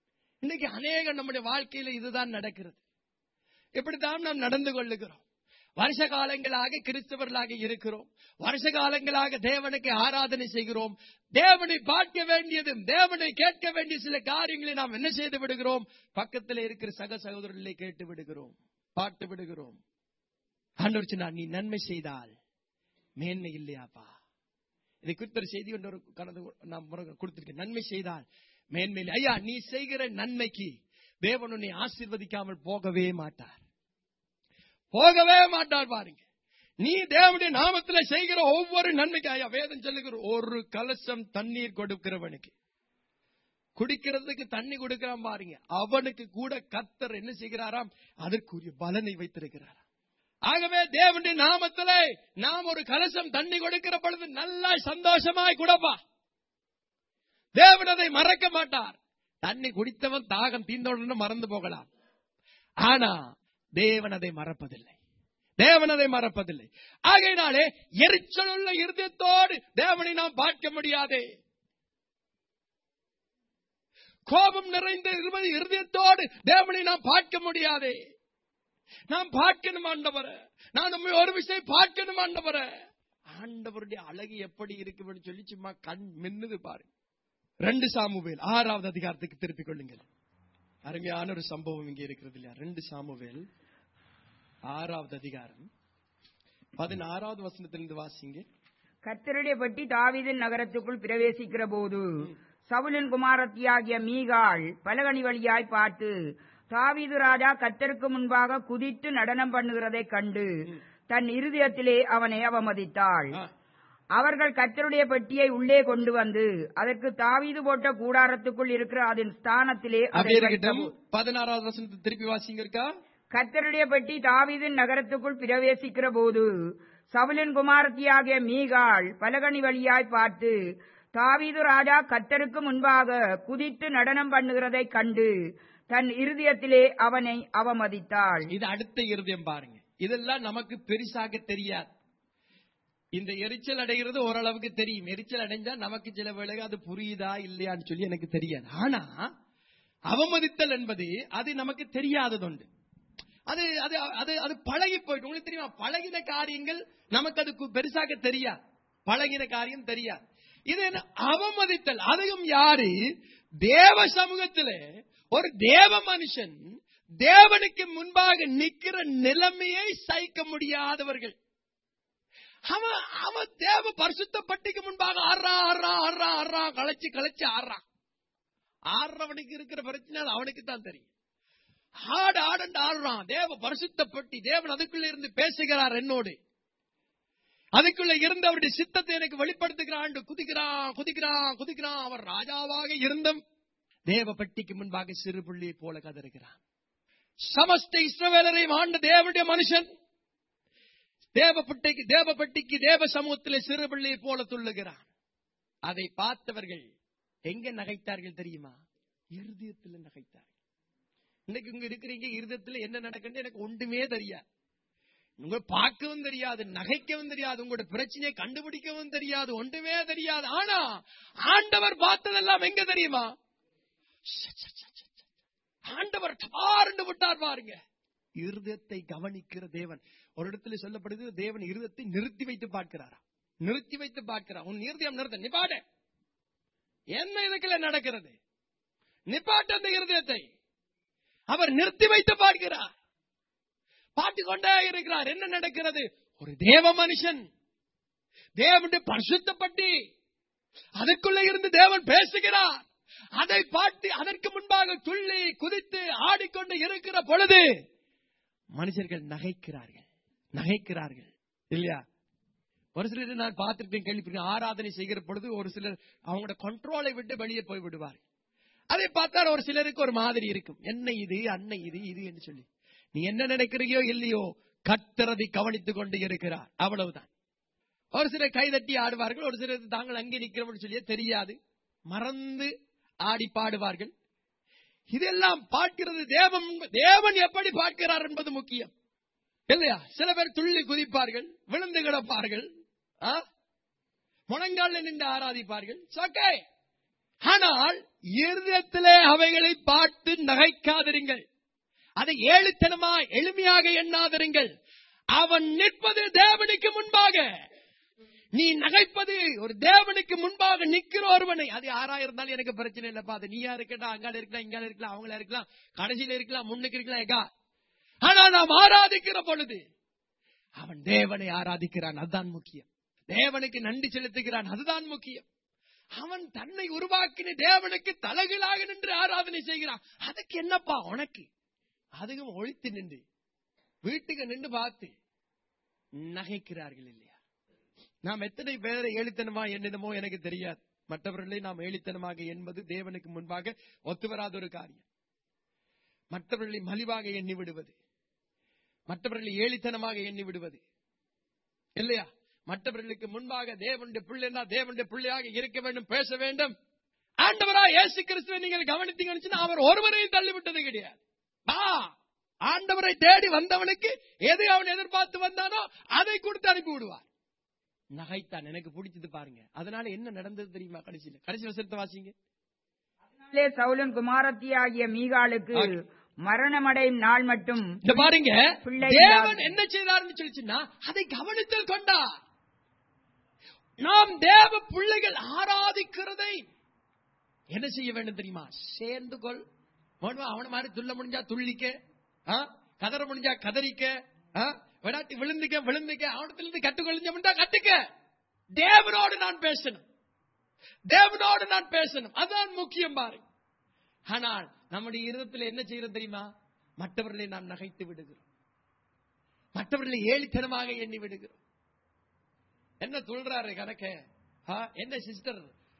[SPEAKER 1] இன்னைக்கு அநேக நம்முடைய வாழ்க்கையில இதுதான் நடக்கிறது இப்படித்தான் நாம் நடந்து கொள்ளுகிறோம் வருஷ காலங்களாக கிறிஸ்தவர்களாக இருக்கிறோம் வருஷ காலங்களாக தேவனுக்கு ஆராதனை செய்கிறோம் தேவனை பார்க்க வேண்டியதும் தேவனை கேட்க வேண்டிய சில காரியங்களை நாம் என்ன செய்து விடுகிறோம் பக்கத்தில் இருக்கிற சக சகோதரர்களை கேட்டு விடுகிறோம் பாட்டு விடுகிறோம் ஆண்டவர் சொன்னார், நீ நன்மை செய்தால் மேன்மை இல்லையாப்பா இதை குறித்த ஒரு செய்தி ஒன்று ஒரு கடந்த நான் முறை கொடுத்திருக்கேன் நன்மை செய்தால் மேன்மை இல்லை. ஐயா நீ செய்கிற நன்மைக்கு தேவன் உன்னை ஆசீர்வதிக்காமல் போகவே மாட்டார் போகவே மாட்டார் பாருங்க நீ தேவனுடைய நாமத்துல செய்கிற ஒவ்வொரு நன்மைக்கு ஐயா வேதம் சொல்லுகிற ஒரு கலசம் தண்ணீர் கொடுக்கிறவனுக்கு குடிக்கிறதுக்கு தண்ணி கொடுக்கிறான் பாருங்க அவனுக்கு கூட கத்தர் என்ன செய்கிறாராம் அதற்குரிய பலனை வைத்திருக்கிறாராம் ஆகவே தேவனுடைய நாமத்திலே நாம் ஒரு கலசம் தண்ணி கொடுக்கிற பொழுது நல்லா சந்தோஷமாய் கொடுப்பா தேவன் அதை மறக்க மாட்டார் தண்ணி குடித்தவன் தாகம் தீர்ந்தவுடனே மறந்து போகலாம் ஆனா தேவன் அதை மறப்பதில்லை தேவன் அதை மறப்பதில்லை ஆகையினாலே எரிச்சலுள்ள இருதயத்தோடு தேவனை நாம் பார்க்க முடியாதே கோபம் நிறைந்த இருபது இருதயத்தோடு தேவனை நாம் பார்க்க முடியாதே நாம் பார்க்கணும் ஆண்டவர நான் நம்ம ஒரு விஷயம் பார்க்கணும் ஆண்டவர ஆண்டவருடைய அழகு எப்படி இருக்குன்னு சொல்லி சும்மா கண் மின்னுது பாருங்க ரெண்டு சாமுவேல் ஆறாவது அதிகாரத்துக்கு திருப்பிக் கொள்ளுங்கள் அருமையான ஒரு சம்பவம் இங்கே இருக்கிறது இல்லையா ரெண்டு சாமுவேல் ஆறாவது அதிகாரம் பதினாறாவது வசனத்திலிருந்து வாசிங்க
[SPEAKER 2] கர்த்தருடைய பெட்டி தாவீதின் நகரத்துக்குள் பிரவேசிக்கிற போது சவுலின் குமாரத்தியாகிய மீகாள் பலகணி வழியாய் பார்த்து தாவீது ராஜா கர்த்தருக்கு முன்பாக குதித்து நடனம் பண்ணுகிறதைக் கண்டு தன் இருதயத்திலே அவனை அவமதித்தாள்
[SPEAKER 1] ஆ,
[SPEAKER 2] அவர்கள் கர்த்தருடைய பெட்டியை உள்ளே கொண்டு வந்து அதற்கு தாவீது போட்ட கூடாரத்துக்குள் இருக்கிற அதன் ஸ்தானத்திலே அதை
[SPEAKER 1] அப்படியே இருக்கட்டும்
[SPEAKER 2] வைத்தபோது-
[SPEAKER 1] பதினாறாவது வசனத்தை திருப்பி வாசிங்க இருக்கா
[SPEAKER 2] கர்த்தருடைய பெட்டி தாவீதின் நகரத்துக்குள் பிரவேசிக்கிற போது சவுலின் குமாரத்தியாகிய மீகாள் பலகணி வழியாய் பார்த்து தாவீது ராஜா கர்த்தருக்கு முன்பாக குதித்து நடனம் பண்ணுகிறதைக் கண்டு தன் இருதயத்திலே அவனை அவமதித்தாள்
[SPEAKER 1] இது அடுத்த இருதயம் பாருங்க இதெல்லாம் நமக்கு பெருசாக தெரியாது இந்த எரிச்சல் அடைகிறது ஓரளவுக்கு தெரியும் எரிச்சல் அடைஞ்சா நமக்கு சில வேளை அது புரியுதா இல்லையான்னு சொல்லி எனக்கு தெரியாது ஆனா அவமதித்தல் என்பது அது நமக்கு தெரியாததுண்டு அது அது அது அது பழகி போயிட்டு உங்களுக்கு தெரியுமா பழகின காரியங்கள் நமக்கு அதுக்கு பெருசாக தெரியாது பழகின காரியம் தெரியாது இது என்ன அவமதித்தல் அதுவும் யாரு தேவ சமூகத்திலே ஒரு தேவ மனுஷன் தேவனுக்கு முன்பாக நிக்கிற நிலைமையை சகிக்க முடியாதவர்கள் அவன் அவன் தேவ பரிசுத்த பட்டிக்கு முன்பாக ஆடுறா ஆடுறா ஆடுறா ஆடுறா களைச்சு களைச்சு ஆடுறான் ஆடுறவனுக்கு இருக்கிற பிரச்சனை அது அவனுக்கு தான் தெரியும் ஆடு ஆடண்டு ஆடுறான் தேவ பரிசுத்த பட்டி தேவன் அதுக்குள்ள இருந்து பேசுகிறார் என்னோடு அதுக்குள்ள இருந்து அவருடைய சித்தத்தை எனக்கு வெளிப்படுத்துகிறான் குதிக்கிறான் குதிக்கிறான் குதிக்கிறான் அவர் ராஜாவாக இருந்தும் தேவ பட்டிக்கு முன்பாக சிறு புள்ளியை போல கதறுகிறான் சமஸ்த இஸ்ரவேலரையும் ஆண்ட தேவனுடைய மனுஷன் தேவப்பட்டிக்கு தேவப்பட்டிக்கு தேவ சமூகத்திலே சிறு பிள்ளையை போல துள்ளுகிறான் அதை பார்த்தவர்கள் எங்க நகைத்தார்கள் தெரியுமா இருதயத்தில் நகைத்தார்கள் இன்னைக்கு இங்க இருக்கிறீங்க இருதயத்தில் என்ன நடக்குன்னு எனக்கு ஒன்றுமே தெரியாது உங்க பார்க்கவும் தெரியாது நகைக்கவும் தெரியாது உங்களோட பிரச்சனையை கண்டுபிடிக்கவும் தெரியாது ஒன்றுமே தெரியாது ஆனா ஆண்டவர் பார்த்ததெல்லாம் எங்க தெரியுமா ஆண்டவர் டார்ந்து விட்டார் பாருங்க இருதயத்தை கவனிக்கிற தேவன் ஒரு இடத்துல சொல்லப்படுது தேவன் இருதயத்தை நிறுத்தி வைத்து பார்க்கிறாரா நிறுத்தி வைத்து பார்க்கிறார் உன் இருதயம் நிறுத்த நிப்பாட்ட என்ன இதுக்குள்ள நடக்கிறது நிப்பாட்ட அந்த இருதயத்தை அவர் நிறுத்தி வைத்து பார்க்கிறார் பார்த்து கொண்டே இருக்கிறார் என்ன நடக்கிறது ஒரு தேவ மனுஷன் தேவனுடைய பரிசுத்தப்பட்டி அதுக்குள்ள இருந்து தேவன் பேசுகிறார் அதை பார்த்து அதற்கு முன்பாக துள்ளி குதித்து ஆடிக்கொண்டு இருக்கிற பொழுது மனுஷர்கள் நகைக்கிறார்கள் நகைக்கிறார்கள் இல்லையா ஒரு சிலர் நான் பார்த்திருக்கேன் கேள்விப்பட்டேன் ஆராதனை செய்கிற பொழுது ஒரு சிலர் அவங்களோட கண்ட்ரோலை விட்டு வெளியே போய் விடுவார் அதை பார்த்தால் ஒரு சிலருக்கு ஒரு மாதிரி இருக்கும் என்ன இது அன்னை இது இது என்று சொல்லி நீ என்ன நினைக்கிறியோ இல்லையோ கத்தரதை கவனித்துக் கொண்டு இருக்கிறார் அவ்வளவுதான் ஒரு சிலர் கைதட்டி ஆடுவார்கள் ஒரு சிலர் தாங்கள் அங்கே நிற்கிறோம்னு சொல்லியே தெரியாது மறந்து ஆடி பாடுவார்கள் இதெல்லாம் பார்க்கிறது தேவன் தேவன் எப்படி பார்க்கிறார் என்பது முக்கியம் இல்லையா சில பேர் துள்ளி குதிப்பார்கள் விழுந்து கிடப்பார்கள் ஆ? முழங்கால்ல நின்று ஆராதிப்பார்கள் ஓகே ஆனால் இருதயத்திலே அவைகளை பார்த்து நகைக்காதிருங்கள் அதை ஏழுத்தனமா எளிமையாக எண்ணாதிருங்கள் அவன் நிற்பது தேவனுக்கு முன்பாக நீ நகைப்பது ஒரு தேவனுக்கு முன்பாக நிக்கிற ஒருவனை அது யாரா இருந்தாலும் எனக்கு பிரச்சனை இல்லப்பா அது நீயா இருக்கட்டும் அங்கால இருக்கலாம் இங்கால இருக்கலாம் அவங்கள இருக்கலாம் கடைசியில இருக்கலாம் முன்னுக்கு இருக்கலாம் எகா ஆனா நாம் ஆராதிக்கிற பொழுது அவன் தேவனை ஆராதிக்கிறான் அதுதான் முக்கியம் தேவனுக்கு நன்றி செலுத்துகிறான் அதுதான் முக்கியம் அவன் தன்னை உருவாக்கின தேவனுக்கு தலகிலாக நின்று ஆராதனை செய்கிறான் அதுக்கு என்னப்பா உனக்கு அதுவும் ஒழித்து நின்று வீட்டுக்கு நின்று பார்த்து நகைக்கிறார்கள் இல்லையா நாம் எத்தனை பேரை ஏளித்தனமா எண்ணினமோ எனக்கு தெரியாது மற்றவர்களை நாம் ஏளித்தனமாக என்பது தேவனுக்கு முன்பாக ஒத்துவராத ஒரு காரியம் மற்றவர்களை மலிவாக எண்ணி விடுவது மற்றவர்களை ஏளித்தனமாக எண்ணி விடுவது இல்லையா மற்றவர்களுக்கு முன்பாக தேவனுடைய பிள்ளைனா தேவனுடைய பிள்ளையாக இருக்க வேண்டும் பேச வேண்டும் ஆண்டவரா இயேசு கிறிஸ்துவை நீங்கள் கவனித்தீங்கன்னு அவர் ஒருவரையும் தள்ளிவிட்டது கிடையாது ஆ, ஆண்டவரை தேடி வந்தவனுக்கு எது அவன் எதிர்பார்த்து வந்தானோ அதை கொடுத்து அனுப்பி விடுவார் நகைத்தான் எனக்கு பிடிச்சது பாருங்க அதனால என்ன நடந்தது தெரியுமா கடைசியில கடைசி வசனத்தை வாசிங்க
[SPEAKER 2] அதனாலே சவுலன் குமாரத்தி ஆகிய மீகாலுக்கு
[SPEAKER 1] ஆகி.
[SPEAKER 2] மரணமடையும் நாள் மட்டும்
[SPEAKER 1] இந்த பாருங்க
[SPEAKER 2] பிள்ளை
[SPEAKER 1] தேவன்
[SPEAKER 2] இல்லாத-
[SPEAKER 1] என்ன செய்தார்னு சொல்லிச்சுன்னா அதை கவனத்தில் கொண்டார் நாம் தேவ பிள்ளைகள் ஆராதிக்கிறதை என்ன செய்ய வேண்டும் தெரியுமா சேர்ந்து கொள் வேணுமா அவன மாதிரி துள்ள முடிஞ்சா துள்ளிக்க ஆ? கதற முடிஞ்சா கதறிக்க ஆ? விடாட்டி விழுந்துக்க விழுந்துக்க அவனத்திலிருந்து கட்டுக்கொழிஞ்ச முடிஞ்சா கட்டுக்க தேவனோடு நான் பேசணும் தேவனோடு நான் பேசணும் அதான் முக்கியம் பாரு ஆனால் நம்முடைய இருதத்தில் என்ன செய்யறோம் தெரியுமா மற்றவர்களை நாம் நகைத்து விடுகிறோம் மற்றவர்களை ஏளித்தனமாக எண்ணி விடுகிறோம் என்ன சொல்றாரு கணக்க ஆ, என்ன சிஸ்டர்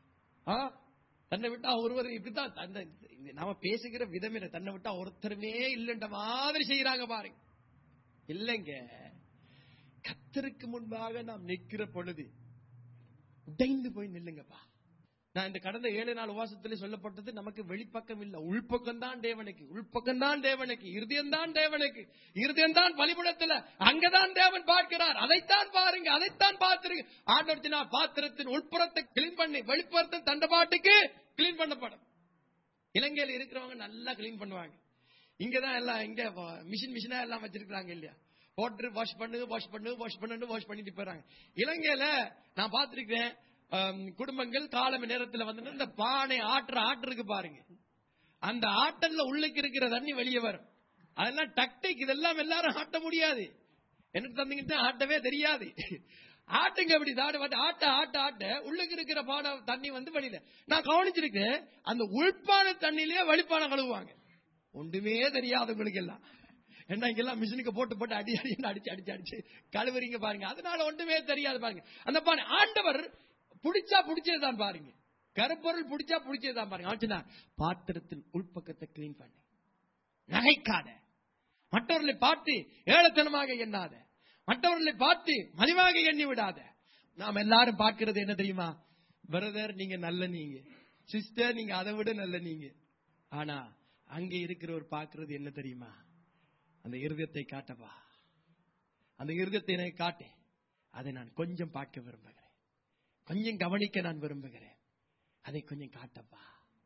[SPEAKER 1] தன்னை விட்டா ஒருவர் இப்படித்தான் அந்த இந்த நாம பேசுகிற விதம் என்ன தன்னை விட்டா ஒருத்தருமே இல்லைன்ற மாதிரி செய்யறாங்க பாருங்க இல்லைங்க கத்தருக்கு முன்பாக நாம் நிற்கிற பொழுது உடைந்து போய் நில்லுங்கப்பா நான் இந்த கடந்த ஏழு நாள் உபாசத்தில் சொல்லப்பட்டது நமக்கு வெளிப்பக்கம் இல்ல உள்பக்கம் தான் தேவனுக்கு உள்பக்கம் தான் தேவனுக்கு இருதயம் தான் தேவனுக்கு இருதயம் தான் பலிபுடத்துல அங்கதான் தேவன் பார்க்கிறார் அதைத்தான் பாருங்க அதைத்தான் பார்த்திருங்க ஆண்டவர்த்தினா பாத்திரத்தின் உட்புறத்தை கிளீன் பண்ணி வெளிப்புறத்தை தண்ட பாட்டுக்கு கிளீன் பண்ணப்படும் இலங்கையில இருக்கிறவங்க நல்லா கிளீன் பண்ணுவாங்க இங்கதான் எல்லாம் இங்க மிஷின் மிஷினா எல்லாம் வச்சிருக்காங்க இல்லையா போட்டு வாஷ் பண்ணு வாஷ் பண்ணு வாஷ் பண்ணு வாஷ் பண்ணிட்டு போறாங்க இலங்கையில நான் பார்த்திருக்கேன் ஆம், குடும்பங்கள் காலம் நேரத்துல வந்து இந்த பானை ஆட்டுற ஆட்டு இருக்கு பாருங்க அந்த ஆட்டல்ல உள்ளுக்கு இருக்கிற தண்ணி வெளியே வரும் அதெல்லாம் டக்டிக் இதெல்லாம் எல்லாரும் ஆட்ட முடியாது எனக்கு தந்தீங்கன்னா ஆட்டவே தெரியாது ஆட்டுங்க அப்படி தாடு வாட்டு ஆட்ட ஆட்ட ஆட்ட உள்ளுக்கு இருக்கிற பானை தண்ணி வந்து வெளியில நான் கவனிச்சிருக்கேன் அந்த உள்பான தண்ணியிலேயே வெளிப்பானை கழுவுவாங்க ஒன்றுமே தெரியாது உங்களுக்கு எல்லாம் என்ன இங்கெல்லாம் மிஷினுக்கு போட்டு போட்டு அடி அடி அடிச்சு அடிச்சு அடிச்சு கழுவுறீங்க பாருங்க அதனால ஒன்றுமே தெரியாது பாருங்க அந்த பானை ஆண்டவர் புடிச்சா புடிச்சதுதான் பாருங்க கருப்பொருள் புடிச்சா புடிச்சதுதான் பாருங்க ஆச்சுனா பாத்திரத்தின் உள்பக்கத்தை கிளீன் பண்ணி நகைக்காத மற்றவர்களை பார்த்து ஏளத்தனமாக எண்ணாத மற்றவர்களை பார்த்து மலிவாக எண்ணி விடாத நாம் எல்லாரும் பார்க்கிறது என்ன தெரியுமா பிரதர் நீங்க நல்ல நீங்க சிஸ்டர் நீங்க அதை விட நல்ல நீங்க ஆனா அங்க இருக்கிறவர் பார்க்கிறது என்ன தெரியுமா அந்த இருதயத்தை காட்டவா அந்த இருதயத்தை எனக்கு காட்டு அதை நான் கொஞ்சம் பார்க்க விரும்புகிறேன் கொஞ்சம் கவனிக்க நான் விரும்புகிறேன் அதை கொஞ்சம் காட்டப்பா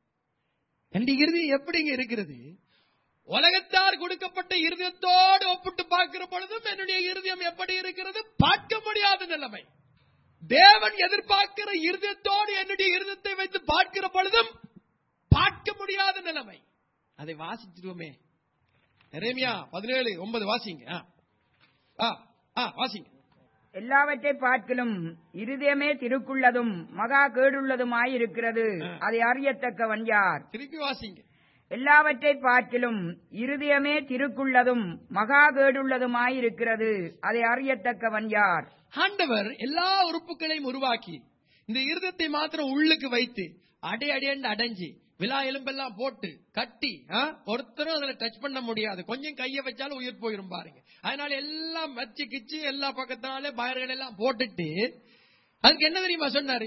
[SPEAKER 1] என் இருதயம் எப்படிங்க இருக்கிறது உலகத்தார் கொடுக்கப்பட்ட இருதயத்தோடு ஒப்பிட்டு பார்க்கிற பொழுதும் என்னுடைய இருதயம் எப்படி இருக்கிறது பார்க்க முடியாத நிலைமை தேவன் எதிர்பார்க்கிற இருதயத்தோடு என்னுடைய இருதயத்தை வைத்து பார்க்கிற பொழுதும் பார்க்க முடியாத நிலைமை அதை வாசிச்சிருவோமே நெரேமியா பதினேழு ஒன்பது வாசிங்க ஆ. ஆ, ஆ, வாசிங்க
[SPEAKER 2] எல்லாவற்றை பார்க்கிலும் இருதயமே திருக்குள்ளதும் மகா கேடுள்ளதுமாயிருக்கிறது
[SPEAKER 1] ஆ.
[SPEAKER 2] அதை அறியத்தக்கவன் யார்
[SPEAKER 1] திருப்பி வாசிங்க
[SPEAKER 2] எல்லாவற்றை பார்க்கிலும் இருதயமே திருக்குள்ளதும் மகா கேடுள்ளதுமாயிருக்கிறது அதை அறியத்தக்கவன் யார்
[SPEAKER 1] ஆண்டவர் எல்லா உறுப்புகளையும் உருவாக்கி இந்த இருதயத்தை மாத்திரம் உள்ளுக்கு வைத்து அடை அடையண்டு அடைஞ்சு விழா எலும்பெல்லாம் போட்டு கட்டி ஆ, ஒருத்தரும் அதுல டச் பண்ண முடியாது கொஞ்சம் கைய வச்சாலும் உயிர் போயிரும் பாருங்க அதனால எல்லாம் வச்சு கிச்சு எல்லா பக்கத்தினாலே பயர்கள் எல்லாம் போட்டுட்டு அதுக்கு என்ன தெரியுமா சொன்னாரு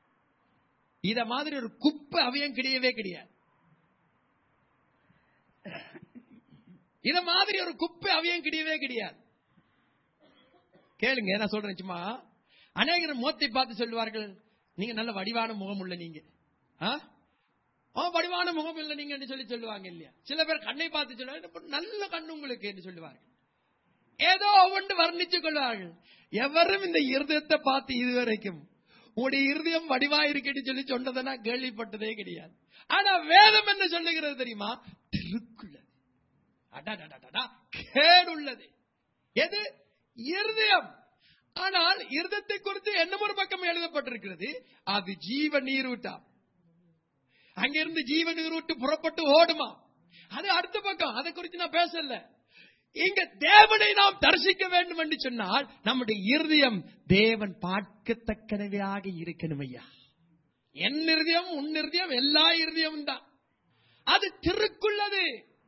[SPEAKER 1] இத மாதிரி ஒரு குப்பை அவயம் கிடையவே கிடையாது இத மாதிரி ஒரு குப்பை அவயம் கிடையவே கிடையாது கேளுங்க நான் சொல்றேன் சும்மா அநேகர் முகத்தை பார்த்து சொல்லுவார்கள் நீங்க நல்ல வடிவான முகம் உள்ள நீங்க ஆ? ஆ, வடிவான முகம் இல்ல நீங்க என்று சொல்லி சொல்லுவாங்க இல்லையா சில பேர் கண்ணை பார்த்து சொல்லுவாங்க "இப்ப நல்ல கண்ணு உங்களுக்கு என்று சொல்லுவார்கள் ஏதோ ஒன்று வர்ணித்துக் கொள்வார்கள் எவரும் இந்த இருதயத்தை பார்த்து இதுவரைக்கும் உடைய இருதயம் வடிவா இருக்குன்னு சொல்லி சொன்னதை நான் கேள்விப்பட்டதே கிடையாது ஆனா வேதம் என்ன சொல்லுகிறது தெரியுமா திருக்குள்ளது அடடடடடா, கேடுள்ளது எது இருதயம் ஆனால் இருதயத்தை குறித்து என்ன ஒரு பக்கம் எழுதப்பட்டிருக்கிறது அது ஜீவ நீரூட்டா அங்கிருந்து ஜீவ நீரூட்டு புறப்பட்டு ஓடுமா அது அடுத்த பக்கம் அதை குறித்து நான் பேசல இங்க தேவனை நாம் தரிசிக்க வேண்டும் என்று சொன்னால் நம்முடைய இருதயம் தேவன் பார்க்கத்தக்கனவையாக இருக்கணும் ஐயா என் இருதயம் உன் இருதயம் எல்லா இருதயமும் தான் அது திருக்குள்ளது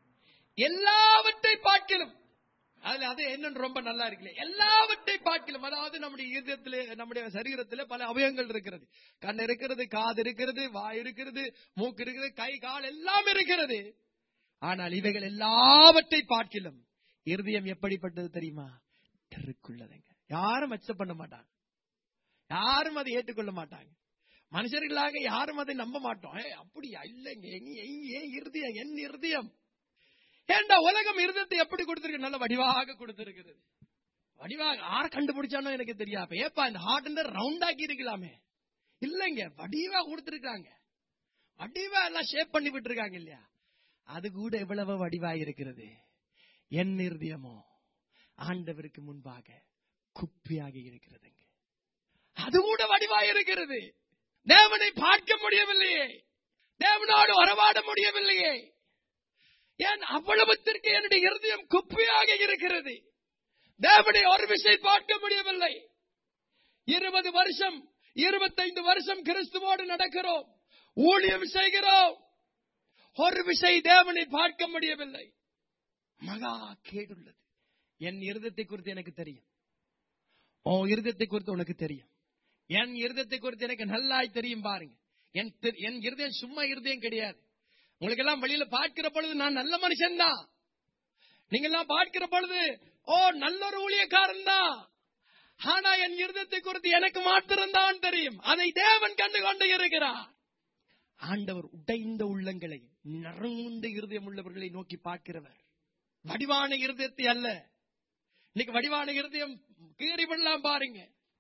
[SPEAKER 1] எல்லாவற்றை பார்க்கலும் அதுல அது என்னன்னு ரொம்ப நல்லா இருக்குல்ல எல்லாவற்றை பார்க்கலும் அதாவது நம்முடைய இதயத்திலே நம்முடைய சரீரத்திலே பல அவயங்கள் இருக்கிறது கண் இருக்கிறது காது இருக்கிறது வாய் இருக்கிறது மூக்கு இருக்கிறது கை கால் எல்லாம் இருக்கிறது ஆனால் இவைகள் எல்லாவற்றை பார்க்கலும் இருதயம் எப்படிப்பட்டது தெரியுமா திருக்குள்ளதுங்க யாரும் அச்சப் பண்ண மாட்டாங்க யாரும் அதை ஏற்றுக்கொள்ள மாட்டாங்க மனுஷர்களாக யாரும் அதை நம்ப மாட்டோம் ஏய், அப்படியா இல்லைங்க எங்க- எங்க- ஏன் இருதயம் என் இருதயம் ஏண்டா உலகம் இருதயத்தை எப்படி கொடுத்திருக்கு நல்ல வடிவாக கொடுத்திருக்கிறது வடிவாக யார கண்டுபிடிச்சானோ எனக்கு தெரியாது ஏப்பா இந்த ஹார்ட் ரவுண்ட் ஆக்கி இருக்கலாமே இல்லைங்க வடிவா கொடுத்திருக்காங்க வடிவா எல்லாம் ஷேப் பண்ணி விட்டுருக்காங்க இல்லையா அது கூட எவ்வளவு வடிவா இருக்கிறது என் இருதயமோ ஆண்டவருக்கு முன்பாக குப்பியாக இருக்கிறதுங்க அது கூட வடிவா இருக்கிறது தேவனை பார்க்க முடியவில்லையே தேவனோடு உறவாட முடியவில்லையே ஏன் அவ்வளவுத்திற்கு என்னுடைய இருதயம் குப்பையாக இருக்கிறது தேவனை ஒரு விசை பார்க்க முடியவில்லை இருபது வருஷம் இருபத்தைந்து வருஷம் கிறிஸ்துவோடு நடக்கிறோம் ஊழியம் செய்கிறோம் ஒரு விசை தேவனை பார்க்க முடியவில்லை மகா கேடுள்ளது என் இருதயத்தை குறித்து எனக்கு தெரியும் உன் இருதயத்தை குறித்து உனக்கு தெரியும் என் இருதயத்தை குறித்து எனக்கு நல்லாய் தெரியும் பாருங்க என் தெ- என் இருதயம் சும்மா இருதயம் கிடையாது உங்களுக்கு எல்லாம் வெளியில பார்க்கிற பொழுது நான் நல்ல மனுஷன் தான் நீங்க எல்லாம் பார்க்கிற பொழுது ஓ நல்ல ஒரு ஊழியக்காரன் தான் ஆனா என் இருதயத்தை குறித்து எனக்கு மாத்திரம்தான் தெரியும் அதை தேவன் கண்டு கொண்டு இருக்கிறார் ஆண்டவர் உடைந்த உள்ளங்களை நறுங்குண்ட இருதயம் உள்ளவர்களை நோக்கி பார்க்கிறவர் வடிவான இருதயத்தை அல்ல இன்னைக்கு வடிவான இருதயம் கீறி விடலாம் பாருங்க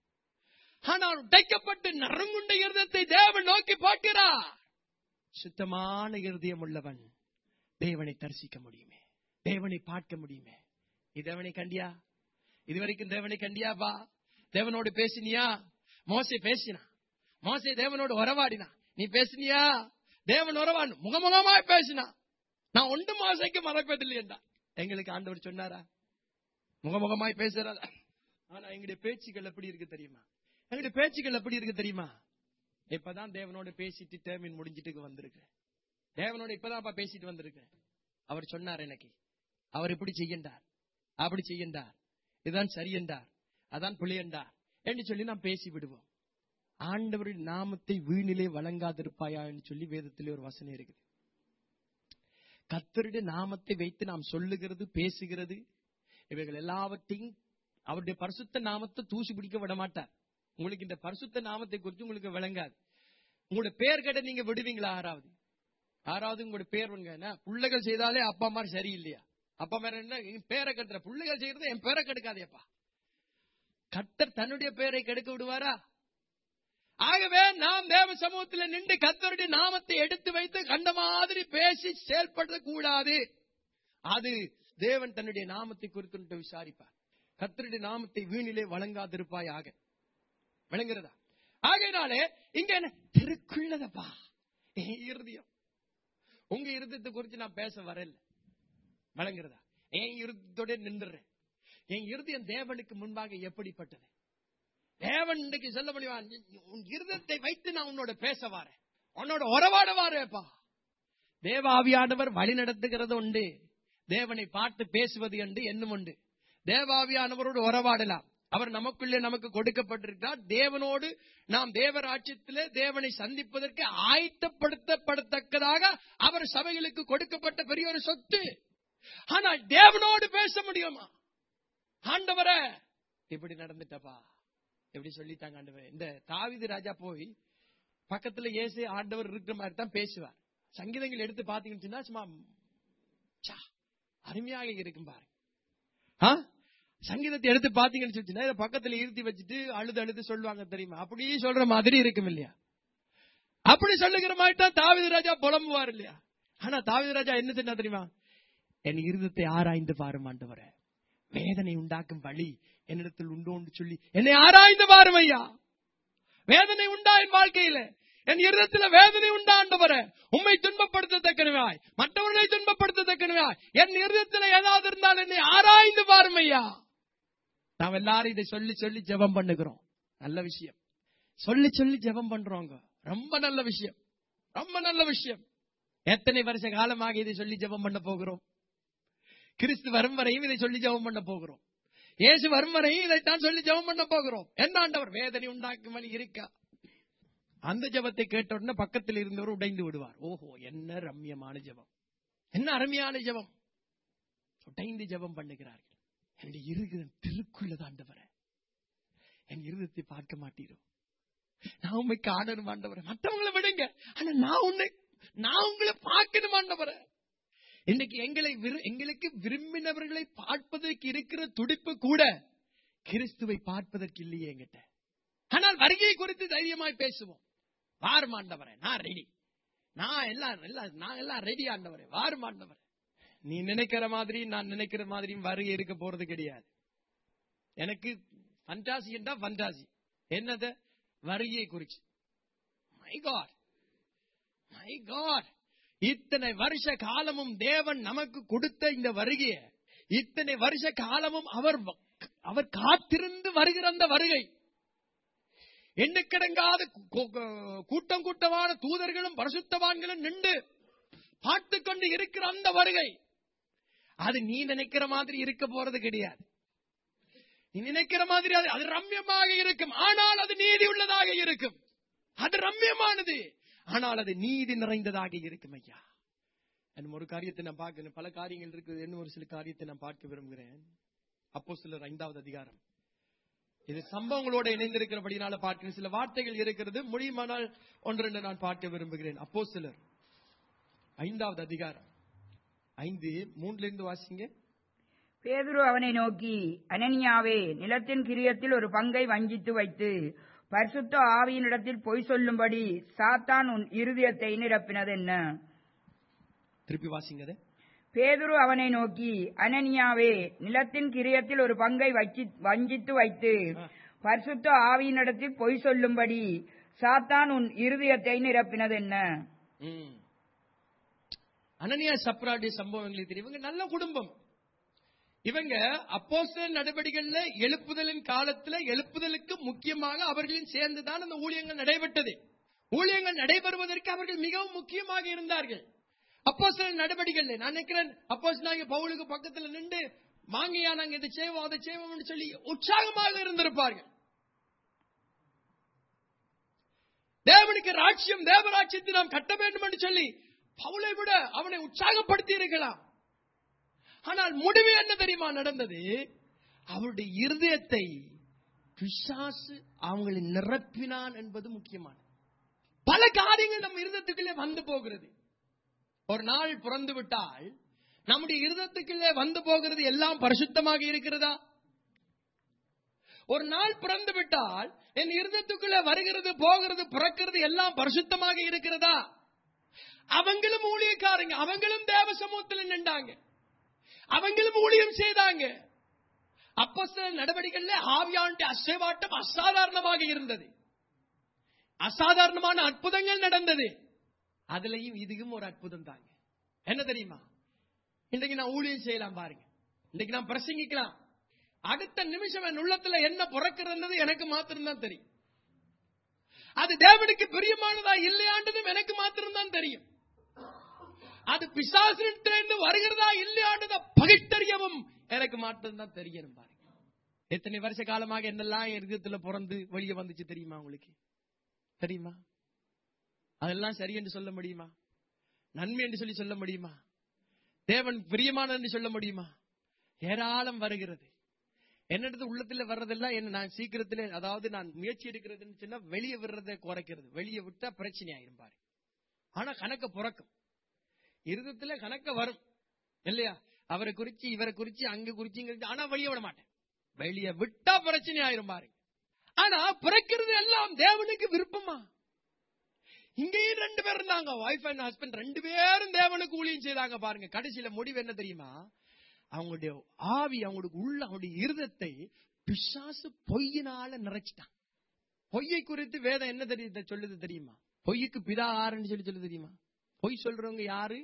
[SPEAKER 1] ஆனால் உடைக்கப்பட்டு நறுங்குண்ட இருதயத்தை தேவன் நோக்கி பார்க்கிறார் சுத்தமான இருதயம் உள்ளவன் தேவனை தரிசிக்க முடியுமே தேவனை பார்க்க முடியுமே நீ தேவனை கண்டியா இதுவரைக்கும் தேவனை கண்டியாப்பா தேவனோடு பேசினியா மோசே பேசினா மோசே தேவனோடு உறவாடினா நீ பேசினியா தேவன் உறவாடு முகமுகமாய் பேசினா நான் ஒன்று மோசைக்கு மறப்பதில்லையண்டா எங்களுக்கு ஆண்டவர் சொன்னாரா முகமுகமாய் பேசுறதா ஆனா எங்களுடைய பேச்சுகள் எப்படி இருக்கு தெரியுமா எங்களுடைய பேச்சுகள் எப்படி இருக்கு தெரியுமா இப்பதான் தேவனோட பேசிட்டு டேர்மின் முடிஞ்சிட்டு வந்திருக்கேன் தேவனோட இப்பதான் பேசிட்டு வந்திருக்கேன் அவர் சொன்னார் எனக்கு அவர் இப்படி செய்யண்டார் அப்படி செய்யண்டார் இதுதான் சரி என்றார் அதான் பிழை என்றார் என்று சொல்லி நாம் பேசி விடுவோம் ஆண்டவரின் நாமத்தை வீணிலே வழங்காதிருப்பாயா என்று சொல்லி வேதத்திலே ஒரு வசனம் இருக்குது கத்தருடைய நாமத்தை வைத்து நாம் சொல்லுகிறது பேசுகிறது இவைகள் எல்லாவற்றையும் அவருடைய பரிசுத்த நாமத்தை தூசி பிடிக்க விட மாட்டார் உங்களுக்கு இந்த பரிசுத்த நாமத்தை குறித்து உங்களுக்கு விளங்காது உங்களுடைய பேர் கேட்ட நீங்க விடுவீங்களா ஆறாவது ஆறாவது உங்களுடைய பேர் விடுங்க என்ன பிள்ளைகள் செய்தாலே அப்பா மாதிரி சரியில்லையா அப்பா மாதிரி என்ன என் பேரை கட்டுற பிள்ளைகள் செய்யறது என் பேரை கெடுக்காதேப்பா கத்தர் தன்னுடைய பேரை கெடுக்க விடுவாரா ஆகவே நாம் தேவ சமூகத்தில் நின்று கத்தருடைய நாமத்தை எடுத்து வைத்து கண்ட மாதிரி பேசி செயல்பட கூடாது அது தேவன் தன்னுடைய நாமத்தை குறித்து விசாரிப்பார் கத்தருடைய நாமத்தை வீணிலே வழங்காதிருப்பாயாக விளங்குறதா ஆகையினாலே இங்க என்ன திருக்குள்ளதப்பா என் இருதயம் உங்க இருதயத்தை குறித்து நான் பேச வரல விளங்குறதா என் இருதயத்தோட நின்றுறேன் என் இருதயம் தேவனுக்கு முன்பாக எப்படிப்பட்டது தேவன் இன்னைக்கு சொல்ல முடியும் உன் இருதயத்தை வைத்து நான் உன்னோட பேச வாரேன் உன்னோட உறவாட வாரேப்பா தேவாவியானவர் வழி நடத்துகிறது உண்டு தேவனை பார்த்து பேசுவது என்று என்னும் உண்டு தேவாவியானவரோடு உறவாடலாம் அவர் நமக்குள்ளே நமக்கு கொடுக்கப்பட்டிருக்கிறார் தேவனோடு நாம் தேவராட்சியத்திலே தேவனை சந்திப்பதற்கு ஆயத்தப்படுத்தப்படத்தக்கதாக அவர் சபைகளுக்கு கொடுக்கப்பட்ட பெரிய ஒரு சொத்து ஆனால் தேவனோடு பேச முடியுமா ஆண்டவரே இப்படி நடந்துட்டப்பா எப்படி சொல்லித்தாங்க ஆண்டவர் இந்த தாவிது ராஜா போய் பக்கத்துல ஏசு ஆண்டவர் இருக்கிற மாதிரி தான் பேசுவார் சங்கீதங்கள் எடுத்து பாத்தீங்கன்னா சும்மா சா, அருமையாக இருக்கும் பாருங்க ஆ? சங்கீதத்தை எடுத்து பாத்தீங்கன்னு சொல்லிச்சுன்னா இதை பக்கத்துல இருத்தி வச்சுட்டு அழுது அழுது சொல்லுவாங்க தெரியுமா அப்படியே சொல்ற மாதிரி இருக்கும் இல்லையா அப்படி சொல்லுகிற மாதிரி தான் தாவித ராஜா புலம்புவார் இல்லையா ஆனா தாவித ராஜா என்ன சொன்னா தெரியுமா என் இருதத்தை ஆராய்ந்து பாருமாண்டவர வேதனை உண்டாக்கும் வழி என்னிடத்தில் உண்டோன்னு சொல்லி என்னை ஆராய்ந்து பாரும் ஐயா வேதனை உண்டா என் வாழ்க்கையில என் இருதத்துல வேதனை உண்டாண்டவர உண்மை துன்பப்படுத்தத்தக்கனவாய் மற்றவர்களை துன்பப்படுத்தத்தக்கனவாய் என் இருதத்துல ஏதாவது இருந்தால் என்னை ஆராய்ந்து பாரும் ஐயா நாம் எல்லாரும் இதை சொல்லி சொல்லி ஜெபம் பண்ணுகிறோம் நல்ல விஷயம் சொல்லி சொல்லி ஜெபம் பண்றோங்க ரொம்ப நல்ல விஷயம் ரொம்ப நல்ல விஷயம் எத்தனை வருஷ காலமாக இதை சொல்லி ஜெபம் பண்ண போகிறோம் கிறிஸ்து வரும் வரையும் இதை சொல்லி ஜெபம் பண்ண போகிறோம் இயேசு வரும் வரையும் இதைத்தான் சொல்லி ஜெபம் பண்ண போகிறோம் என்ன ஆண்டவர் வேதனை உண்டாக்கும் வழி இருக்கா அந்த ஜெபத்தை கேட்ட உடனே பக்கத்தில் இருந்தவர் உடைந்து விடுவார் ஓஹோ என்ன ரம்யமான ஜெபம் என்ன அருமையான ஜெபம் உடைந்து ஜெபம் பண்ணுகிறார்கள் என்னுடைய இருதயம் திருக்குள்ளது ஆண்டவரே என் இருதயத்தை பார்க்க மாட்டீரோ நான் உண்மை காணணும் ஆண்டவரே மற்றவங்களை விடுங்க ஆனா நான் உன்னை நான் உங்களை பார்க்கணும் ஆண்டவரே இன்னைக்கு எங்களை விரு- எங்களுக்கு விரும்பினவர்களை பார்ப்பதற்கு இருக்கிற துடிப்பு கூட கிறிஸ்துவை பார்ப்பதற்கு இல்லையே என்கிட்ட ஆனால் வருகையை குறித்து தைரியமாய் பேசுவோம் வாரும் ஆண்டவரே நான் ரெடி நான் எல்லாம் எல்லாம் நான் எல்லாம் ரெடி ஆண்டவரே வாரும் ஆண்டவரே நீ நினைக்கிற மாதிரி நான் நினைக்கிற மாதிரியும் வருகை இருக்க போறது கிடையாது எனக்கு ஃபண்டாசி என்றா ஃபண்டாசி என்னது வருகையை குறிச்சு மை காட் மை காட் இத்தனை வருஷ காலமும் தேவன் நமக்கு கொடுத்த இந்த வருகையை இத்தனை வருஷ காலமும் அவர் வ- அவர் காத்திருந்து வருகிற அந்த வருகை எண்ணுக்கிடங்காத கூ- கூ- கூட்டம் கூட்டமான தூதர்களும் பரிசுத்தவான்களும் நின்று பார்த்து கொண்டு இருக்கிற அந்த வருகை அது நீ நினைக்கிற மாதிரி இருக்க போறது கிடையாது நீ நினைக்கிற மாதிரி அது அது ரம்யமாக இருக்கும் ஆனால் அது நீதி உள்ளதாக இருக்கும் அது ரம்யமானது ஆனால் அது நீதி நிறைந்ததாக இருக்கும் ஐயா இன்னும் ஒரு காரியத்தை நான் பார்க்கணும் பல காரியங்கள் இருக்குது இன்னும் ஒரு சில காரியத்தை நான் பார்க்க விரும்புகிறேன் அப்போ சிலர் ஐந்தாவது அதிகாரம் இது சம்பவங்களோட இணைந்திருக்கிறபடினால பார்க்கிறேன் சில வார்த்தைகள் இருக்கிறது முடியுமானால் ஒன்று ரெண்டு நான் பார்க்க விரும்புகிறேன் அப்போ சிலர் ஐந்தாவது அதிகாரம் ஐந்து மூணுல இருந்து வாசிங்க
[SPEAKER 2] பேதுரு அவனை நோக்கி அனனியாவே நிலத்தின் கிரியத்தில் ஒரு பங்கை வஞ்சித்து வைத்து பரிசுத்த ஆவியினிடத்தில் பொய் சொல்லும்படி சாத்தான் உன் இருதயத்தை நிரப்பினது என்ன
[SPEAKER 1] திருப்பி வாசிங்க அதை.
[SPEAKER 2] பேதுரு அவனை நோக்கி அனனியாவே நிலத்தின் கிரியத்தில் ஒரு பங்கை வச்சி- வஞ்சித்து வைத்து பரிசுத்த ஆவியினிடத்தில் பொய் சொல்லும்படி சாத்தான் உன் இருதயத்தை நிரப்பினது என்ன
[SPEAKER 1] ம். அனனியா சப்ராடி சம்பவங்களுக்கு தெரியும் இவங்க நல்ல குடும்பம் இவங்க அப்போஸ்தலர் நடவடிக்கைகள்ல எழுப்புதலின் காலத்துல எழுப்புதலுக்கு முக்கியமாக அவர்களின் சேர்ந்துதான் அந்த ஊழியங்கள் நடைபெற்றது ஊழியங்கள் நடைபெறுவதற்கு அவர்கள் மிகவும் முக்கியமாக இருந்தார்கள் அப்போஸ்தலர் நடவடிக்கைகள் நான் நினைக்கிறேன் அப்போஸ்தலனாகிய பவுலுக்கு பக்கத்துல நின்று வாங்கியா நாங்க இதை செய்வோம் அதை செய்வோம்னு சொல்லி உற்சாகமாக இருந்திருப்பார்கள் தேவனுக்கு ராட்சியம் தேவராட்சியத்தை நாம் கட்ட வேண்டும் என்று சொல்லி பவுலை விட அவனை உற்சாகப்படுத்தி இருக்கலாம் ஆனால் முடிவு என்ன தெரியுமா நடந்தது அவருடைய இருதயத்தை பிசாசு அவங்களை நிரப்பினான் என்பது முக்கியமானது பல காரியங்கள் நம்ம இருதயத்துக்குள்ளே வந்து போகிறது ஒரு நாள் பிறந்து விட்டால் நம்முடைய இருதயத்துக்குள்ளே வந்து போகிறது எல்லாம் பரிசுத்தமாக இருக்கிறதா ஒரு நாள் பிறந்து விட்டால் என் இருதயத்துக்குள்ளே வருகிறது போகிறது பிறக்கிறது எல்லாம் பரிசுத்தமாக இருக்கிறதா அவங்களும் ஊழியக்காரங்க அவங்களும் தேவ சமூகத்தில் நின்றாங்க அவங்களும் ஊழியம் செய்தாங்க அப்போ சில நடவடிக்கைகள்ல ஆவியாண்டு அசைவாட்டம் அசாதாரணமாக இருந்தது அசாதாரணமான அற்புதங்கள் நடந்தது அதுலயும் இதுவும் ஒரு அற்புதம் தாங்க என்ன தெரியுமா இன்றைக்கு நான் ஊழியம் செய்யலாம் பாருங்க இன்றைக்கு நான் பிரசங்கிக்கலாம் அடுத்த நிமிஷம் என் உள்ளத்துல என்ன பிறக்கிறது எனக்கு மாத்திரம்தான் தெரியும் அது தேவனுக்கு பிரியமானதா இல்லையாண்டதும் எனக்கு மாத்திரம்தான் தெரியும் அது பிசாசிலிருந்து வருகிறதா இல்லையாண்டத பகிட்டறியவும் எனக்கு மாத்திரம்தான் தெரியணும் பாருங்க எத்தனை வருஷ காலமாக என்னெல்லாம் என் இருதயத்துல பிறந்து வெளியே வந்துச்சு தெரியுமா உங்களுக்கு தெரியுமா அதெல்லாம் சரி என்று சொல்ல முடியுமா நன்மை என்று சொல்லி சொல்ல முடியுமா தேவன் பிரியமானது என்று சொல்ல முடியுமா ஏராளம் வருகிறது என்னது உள்ளத்துல வர்றதெல்லாம் என்ன நான் சீக்கிரத்துல அதாவது நான் முயற்சி எடுக்கிறதுன்னு சொன்னா வெளியே விடுறதை குறைக்கிறது வெளியே விட்டா பிரச்சனை ஆயிரும் பாரு ஆனா கணக்க பிறக்கும் இருதயத்துல கணக்க வரும் இல்லையா அவரை குறிச்சு இவரை குறிச்சு அங்க குறிச்சு இங்க குறிச்சு ஆனா வெளியே விட மாட்டேன் வெளியே விட்டா பிரச்சனை ஆயிரும் பாருங்க ஆனா பிறக்கிறது எல்லாம் தேவனுக்கு விருப்பமா இங்கேயும் ரெண்டு பேர் இருந்தாங்க ஒய்ஃப் அண்ட் ஹஸ்பண்ட் ரெண்டு பேரும் தேவனுக்கு ஊழியம் செய்தாங்க பாருங்க கடைசியில முடிவு என்ன தெரியுமா அவங்களுடைய ஆவி அவங்களுக்கு உள்ள அவங்களுடைய இருதத்தை பிசாசு பொய்யினால நிறைச்சிட்டான் பொய்யை குறித்து வேதம் என்ன தெரியுது சொல்லுது தெரியுமா பொய்யுக்கு பிதா ஆறுன்னு சொல்லி சொல்லுது தெரியுமா பொய் சொல்றவங்க யாரு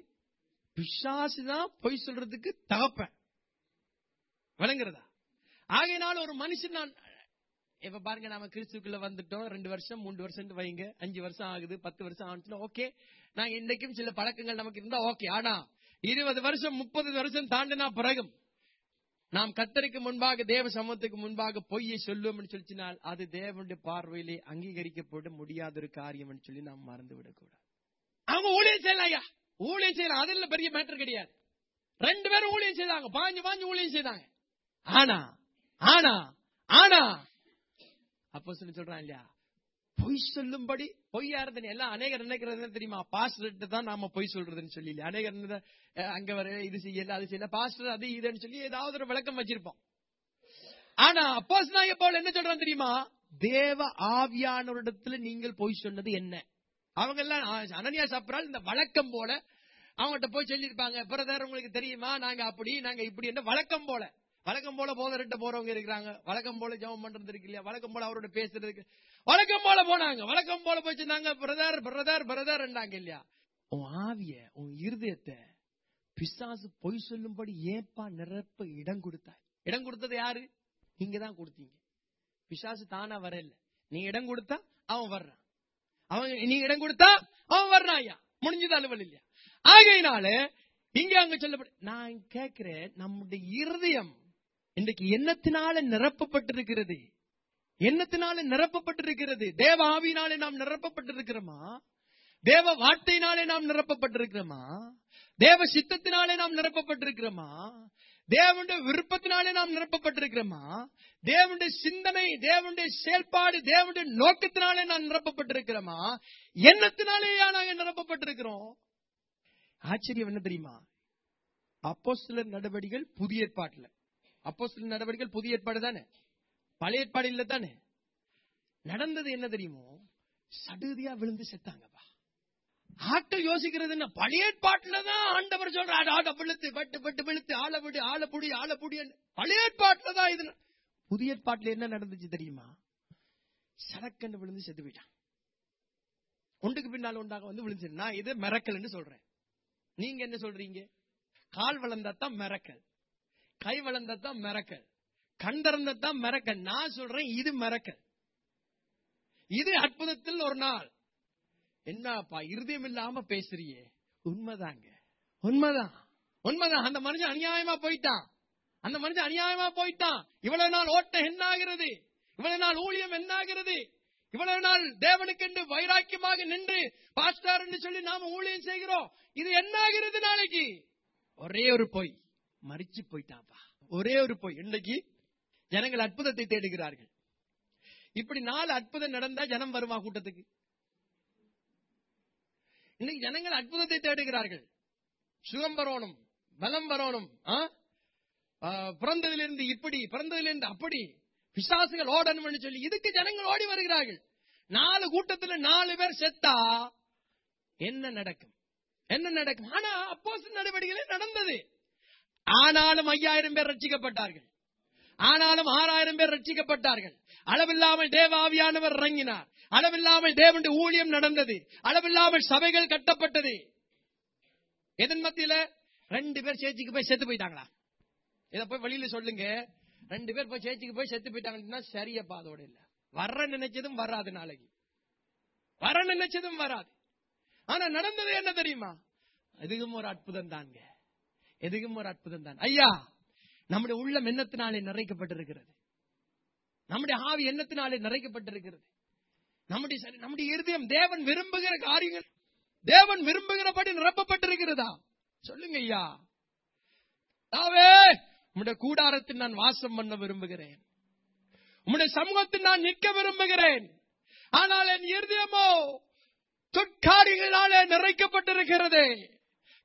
[SPEAKER 1] பிசாசு தான் பொய் சொல்றதுக்கு தகப்பன் விளங்குறதா ஆகையினால ஒரு மனுஷன் நான் இப்ப பாருங்க நாம கிறிஸ்துக்குள்ள வந்துட்டோம் ரெண்டு வருஷம் மூன்று வருஷம் வைங்க அஞ்சு வருஷம் ஆகுது பத்து வருஷம் ஆச்சுன்னா ஓகே நான் இன்னைக்கும் சில பழக்கங்கள் நமக்கு இருந்தா ஓகே ஆனா இருபது வருஷம் முப்பது வருஷம் தாண்டினா பிறகும் நாம் கத்தருக்கு முன்பாக தேவ சமூகத்துக்கு முன்பாக பொய்யை சொல்லுவோம்னு சொல்லிச்சினால் அது தேவனுடைய பார்வையிலே அங்கீகரிக்கப்பட முடியாத ஒரு காரியம் சொல்லி நாம் மறந்து விடக்கூடாது அவங்க ஊழியம் செய்யலாம் ஐயா ஊழியம் செய்யலாம் அதுல பெரிய மேட்டர் கிடையாது ரெண்டு பேரும் ஊழியம் செய்தாங்க பாஞ்சு பாஞ்சு ஊழியம் செய்தாங்க ஆனா ஆனா ஆனா அப்போ சொல்லி சொல்றான் இல்லையா பொய் சொல்லும்படி பொய்யா இருந்தேன் எல்லாம் அநேகர் நினைக்கிறது என்ன தெரியுமா பாஸ்டர் தான் நாம பொய் சொல்றதுன்னு சொல்லி இல்லையா அநேகர் என்ன, அஹ், அங்க வர இது செய்யல அது செய்யல பாஸ்டர் அது இதுன்னு சொல்லி ஏதாவது ஒரு விளக்கம் வச்சிருப்போம் ஆனா அப்போஸ் நாங்க போல என்ன சொல்றான் தெரியுமா தேவ ஆவியானவரிடத்துல நீங்கள் பொய் சொன்னது என்ன அவங்க எல்லாம் அ- அனனியா சாப்பிடால் இந்த வழக்கம் போல அவங்ககிட்ட போய் சொல்லியிருப்பாங்க பிரதர் உங்களுக்கு தெரியுமா நாங்க அப்படி நாங்க இப்படி என்ன வழக்கம் போல வழக்கம் போல போதர்கிட்ட போறவங்க இருக்கிறாங்க வழக்கம் போல ஜெபம் பண்றது இருக்கு இல்லையா வழக்கம் போல அவரோட பேசுறதுக்கு வழக்கம் போல போனாங்க வழக்கம் போல போய் சொன்னாங்க பிரதர் பிரதர் பிரதர் இல்லையா உன் ஆவிய உன் இருதயத்தை பிசாசு பொய் சொல்லும்படி ஏப்பா நிரப்ப இடம் கொடுத்தாய் இடம் கொடுத்தது யாரு நீங்க தான் கொடுத்தீங்க பிசாசு தானா வரல நீ இடம் கொடுத்தா அவன் வர்றான் அவன் நீ இடம் கொடுத்தா அவன் வர்றான் ஐயா முடிஞ்சது அலுவல் இல்லையா ஆகையினால இங்க அங்க சொல்லப்படு நான் கேட்கிறேன் நம்முடைய இருதயம் இன்றைக்கு எண்ணத்தினால நிரப்பப்பட்டிருக்கிறது எண்ணத்தினால நிரப்பப்பட்டிருக்கிறது தேவ ஆவியினாலே நாம் நிரப்பப்பட்டிருக்கிறோமா தேவ வார்த்தையினாலே நாம் நிரப்பப்பட்டிருக்கிறோமா தேவ சித்தத்தினாலே நாம் நிரப்பப்பட்டிருக்கிறோமா தேவனுடைய விருப்பத்தினாலே நாம் நிரப்பப்பட்டிருக்கிறோமா தேவனுடைய சிந்தனை தேவனுடைய செயல்பாடு தேவனுடைய நோக்கத்தினாலே நாம் நிரப்பப்பட்டிருக்கிறோமா எண்ணத்தினாலேயா நாங்க நிரப்பப்பட்டிருக்கிறோம் ஆச்சரியம் என்ன தெரியுமா அப்போ சில நடவடிக்கைகள் புதிய ஏற்பாட்டுல அப்போ சில நடவடிக்கைகள் புதிய ஏற்பாடு தானே பழைய ஏற்பாடு இல்ல தானே நடந்தது என்ன தெரியுமோ சடுதியா விழுந்து செத்தாங்கப்பா ஆட்ட யோசிக்கிறது என்ன பழைய ஏற்பாட்டுல தான் ஆண்டவர் சொல்றாரு ஆட விழுத்து பட்டு பட்டு விழுத்து ஆள விடு ஆள புடி ஆள புடி பழைய ஏற்பாட்டுல தான் இது ந- புதிய ஏற்பாட்டுல என்ன நடந்துச்சு தெரியுமா சடக்கண்டு விழுந்து செத்து போயிட்டான் ஒன்றுக்கு பின்னால் ஒன்றாக வந்து விழுந்து நான் இது மிரக்கல்னு சொல்றேன் நீங்க என்ன சொல்றீங்க கால் வளர்ந்ததான் மிரக்கல் கை வளர்ந்ததான் மிரக்கல் கண் திறந்ததான் மிரக்கல் நான் சொல்றேன் இது மிரக்கல் இது அற்புதத்தில் ஒரு நாள் என்னப்பா இருதயம் இல்லாம பேசுறியே உண்மைதாங்க உண்மைதான் உண்மைதான் அந்த மனுஷன் அநியாயமா போயிட்டான் அந்த மனுஷன் அநியாயமா போயிட்டான் இவ்வளவு நாள் ஓட்டம் என்ன ஆகிறது இவ்வளவு நாள் ஊழியம் என்ன ஆகிறது இவ்வளவு நாள் தேவனுக்கென்று வைராக்கியமாக நின்று பாஸ்டார் என்று சொல்லி நாம ஊழியம் செய்கிறோம் இது என்ன ஆகிறது நாளைக்கு ஒரே ஒரு பொய் மறிச்சு போயிட்டாப்பா ஒரே ஒரு பொய் இன்னைக்கு ஜனங்கள் அற்புதத்தை தேடுகிறார்கள் இப்படி நாலு அற்புதம் நடந்தா ஜனம் வருமா கூட்டத்துக்கு இன்னைக்கு ஜனங்கள் அற்புதத்தை தேடுகிறார்கள் சுகம் வரணும் பலம் வரணும் ஆ? ஆ, பிறந்ததிலிருந்து இப்படி பிறந்ததிலிருந்து அப்படி பிசாசுகள் ஓடணும்னு சொல்லி இதுக்கு ஜனங்கள் ஓடி வருகிறார்கள் நாலு கூட்டத்துல நாலு பேர் செத்தா என்ன நடக்கும் என்ன நடக்கும் ஆனா அப்போஸ் நடவடிக்கைகளே நடந்தது ஆனாலும் ஐயாயிரம் பேர் ரட்சிக்கப்பட்டார்கள் ஆனாலும் ஆறாயிரம் பேர் ரட்சிக்கப்பட்டார்கள் அளவில்லாமல் தேவாவியானவர் இறங்கினார் அளவில்லாமல் தேவனுடைய ஊழியம் நடந்தது அளவில்லாமல் சபைகள் கட்டப்பட்டது எதன் மத்தியில ரெண்டு பேர் சேர்ச்சிக்கு போய் செத்து போயிட்டாங்களா இத போய் வெளியில சொல்லுங்க ரெண்டு பேர் போய் சேர்ச்சிக்கு போய் செத்து போயிட்டாங்கன்னா சரியப்பா அதோட இல்ல வர்ற நினைச்சதும் வராது நாளைக்கு வர நினைச்சதும் வராது ஆனா நடந்தது என்ன தெரியுமா எதுவும் ஒரு அற்புதம் தாங்க எதுவும் ஒரு அற்புதம் தான் ஐயா நம்முடைய உள்ளம் எண்ணத்தினாலே நிறைக்கப்பட்டிருக்கிறது நம்முடைய ஆவி எண்ணத்தினாலே நிறைக்கப்பட்டிருக்கிறது நம்முடைய சரி- நம்முடைய இருதயம் தேவன் விரும்புகிற காரியங்கள் தேவன் விரும்புகிறபடி நிரப்பப்பட்டிருக்கிறதா சொல்லுங்க ஐயா தாவே உம்முடைய கூடாரத்தில் நான் வாசம் பண்ண விரும்புகிறேன் உம்முடைய சமூகத்தில் நான் நிற்க விரும்புகிறேன் ஆனால் என் இருதயமோ தொற்காரிகளாலே நிறைக்கப்பட்டிருக்கிறது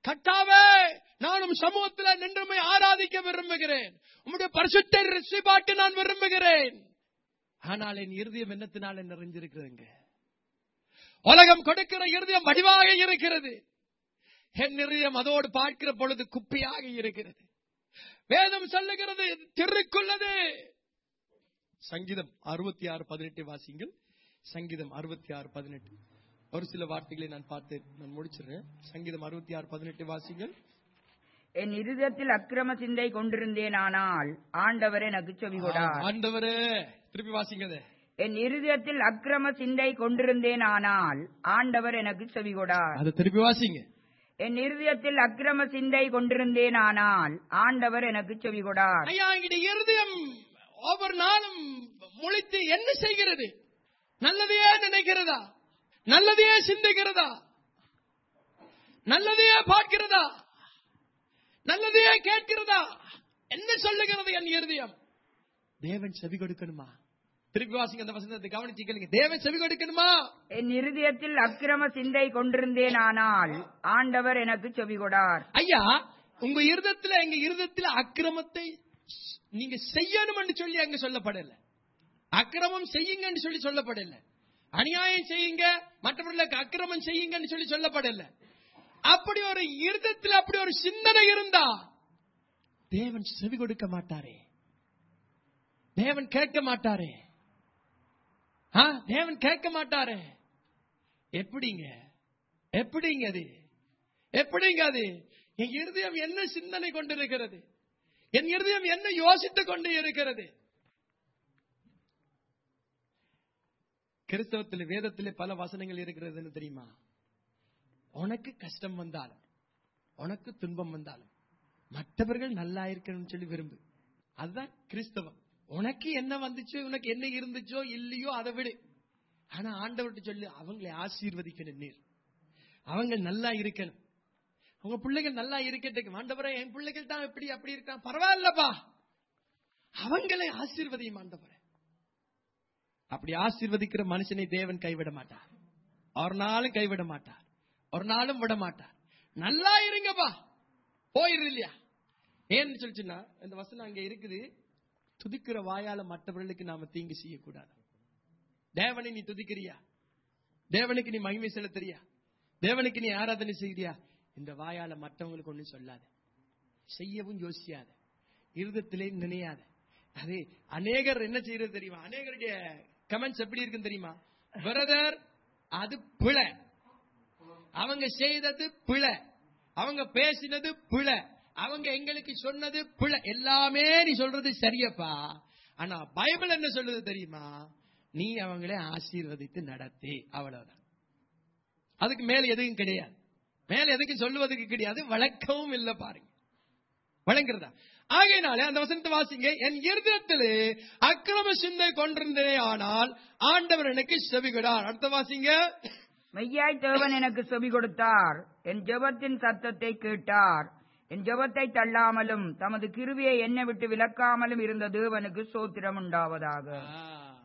[SPEAKER 1] கட்டாவே நானும் சமூகத்தில் நின்றுமை ஆராதிக்க விரும்புகிறேன் உம்முடைய பரிசுத்த ரிசிபாட்டு நான் விரும்புகிறேன் ஆனால் என் இருதயம் என்னத்தினால நிறைஞ்சிருக்கிறதுங்க உலகம் கொடுக்கிற இருதயம் வடிவாக இருக்கிறது என் இருதயம் அதோடு பார்க்கிற பொழுது குப்பையாக இருக்கிறது வேதம் சொல்லுகிறது திருக்குள்ளது சங்கீதம் அறுபத்தி ஆறு பதினெட்டு வாசிங்கள் சங்கீதம் அறுபத்தி ஆறு பதினெட்டு ஒரு சில வார்த்தைகளை நான் பார்த்து நான் முடிச்சிடுறேன் சங்கீதம் அறுபத்தி ஆறு பதினெட்டு வாசிங்கள்
[SPEAKER 2] என் இருதயத்தில் அக்கிரம சிந்தை கொண்டிருந்தேனானால் ஆண்டவர் எனக்கு செவிகொடார்
[SPEAKER 1] ஆண்டவரே திருப்பி வாசிங்க அதை.
[SPEAKER 2] என் இருதயத்தில் அக்கிரம சிந்தை கொண்டிருந்தேனானால் ஆண்டவர் எனக்கு செவிகொடார்
[SPEAKER 1] அதை திருப்பி வாசிங்க
[SPEAKER 2] என் இருதயத்தில் அக்கிரம சிந்தை கொண்டிருந்தேனானால் ஆண்டவர் எனக்கு செவிகொடார்
[SPEAKER 1] ஐயா இங்க இருதயம் ஒவ்வொரு நாளும் முழித்து என்ன செய்கிறது நல்லதையே நினைக்கிறதா நல்லதையே சிந்திக்கிறதா நல்லதையே பார்க்கிறதா நல்லதையே கேட்கிறதா என்ன சொல்லுகிறது என் இருதயம் தேவன் செவி கொடுக்கணுமா திருப்பி வாசிங்க அந்த வசனத்தை கவனிச்சு கேளுங்க தேவன் செவி கொடுக்கணுமா
[SPEAKER 2] என் இருதயத்தில் அக்கிரம சிந்தை கொண்டிருந்தேனானால் ஆண்டவர் எனக்கு செவிகொடார்
[SPEAKER 1] ஐயா உங்க இருதத்துல எங்க இருதத்துல அக்கிரமத்தை நீங்க செய்யணும் என்று சொல்லி அங்க சொல்லப்படல அக்கிரமம் செய்யுங்கன்னு சொல்லி சொல்லப்படல அநியாயம் செய்யுங்க மற்றவர்களுக்கு அக்கிரமம் செய்யுங்கன்னு சொல்லி சொல்லப்படல அப்படி ஒரு இருதத்துல அப்படி ஒரு சிந்தனை இருந்தா தேவன் செவி கொடுக்க மாட்டாரே தேவன் கேட்க மாட்டாரே ஆ, தேவன் கேட்க மாட்டாரே எப்படிங்க எப்படிங்க அது எப்படிங்க அது என் இருதயம் என்ன சிந்தனை கொண்டிருக்கிறது என் இருதயம் என்ன யோசித்துக் கொண்டு இருக்கிறது கிறிஸ்தவத்தில் வேதத்திலே பல வசனங்கள் இருக்கிறதுன்னு தெரியுமா உனக்கு கஷ்டம் வந்தாலும் உனக்கு துன்பம் வந்தாலும் மற்றவர்கள் நல்லா இருக்கணும்னு சொல்லி விரும்பு அதுதான் கிறிஸ்தவம் உனக்கு என்ன வந்துச்சோ உனக்கு என்ன இருந்துச்சோ இல்லையோ அதை விடு ஆனா ஆண்டவர்கிட்ட சொல்லு அவங்களை ஆசீர்வதிக்கணும் நீர் அவங்க நல்லா இருக்கணும் உங்க பிள்ளைகள் நல்லா இருக்கட்டும் ஆண்டவரே என் பிள்ளைகள் தான் எப்படி அப்படி இருக்கான் பரவாயில்லப்பா அவங்களை ஆசீர்வதியும் ஆண்டவரே அப்படி ஆசீர்வதிக்கிற மனுஷனை தேவன் கைவிட மாட்டார் ஒரு நாளும் கைவிட மாட்டார் ஒரு நாளும் விட மாட்டார் நல்லா இருங்கப்பா போயிரு இல்லையா ஏன்னு சொல்லிச்சுன்னா இந்த வசனம் அங்க இருக்குது துதிக்கிற வாயால மற்றவர்களுக்கு நாம தீங்கு செய்யக்கூடாது தேவனை நீ துதிக்கிறியா தேவனுக்கு நீ மகிமை செலுத்துறியா தேவனுக்கு நீ ஆராதனை செய்கிறியா இந்த வாயால மற்றவங்களுக்கு ஒண்ணும் சொல்லாத செய்யவும் யோசியாத இருதத்திலே நினையாத அது அநேகர் என்ன செய்யறது தெரியுமா அநேகருடைய கமெண்ட்ஸ் எப்படி இருக்குன்னு தெரியுமா பிரதர் அது பிழை அவங்க செய்தது பிழை அவங்க பேசினது பிழை அவங்க எங்களுக்கு சொன்னது பிழை எல்லாமே நீ சொல்றது சரியப்பா ஆனா பைபிள் என்ன சொல்லுது தெரியுமா நீ அவங்களை ஆசீர்வதித்து நடத்தி அவ்வளவுதான் அதுக்கு மேல எதுவும் கிடையாது மேல எதுக்கும் சொல்லுவதற்கு கிடையாது வழக்கவும் இல்லை பாருங்க வழங்குறதா ஆகையினாலே அந்த வசனத்தை வாசிங்க என் இருதயத்திலே அக்கிரம சிந்தை கொண்டிருந்தே ஆனால் ஆண்டவர் எனக்கு செவிகொடார் அடுத்த வாசிங்க
[SPEAKER 2] மெய்யாய் தேவன் எனக்கு செவி கொடுத்தார் என் ஜெபத்தின் சத்தத்தை கேட்டார் என் ஜெபத்தை தள்ளாமலும் தமது கிருவியை என்னை விட்டு விலக்காமலும் இருந்த தேவனுக்கு சோத்திரம் உண்டாவதாக
[SPEAKER 1] ஆ.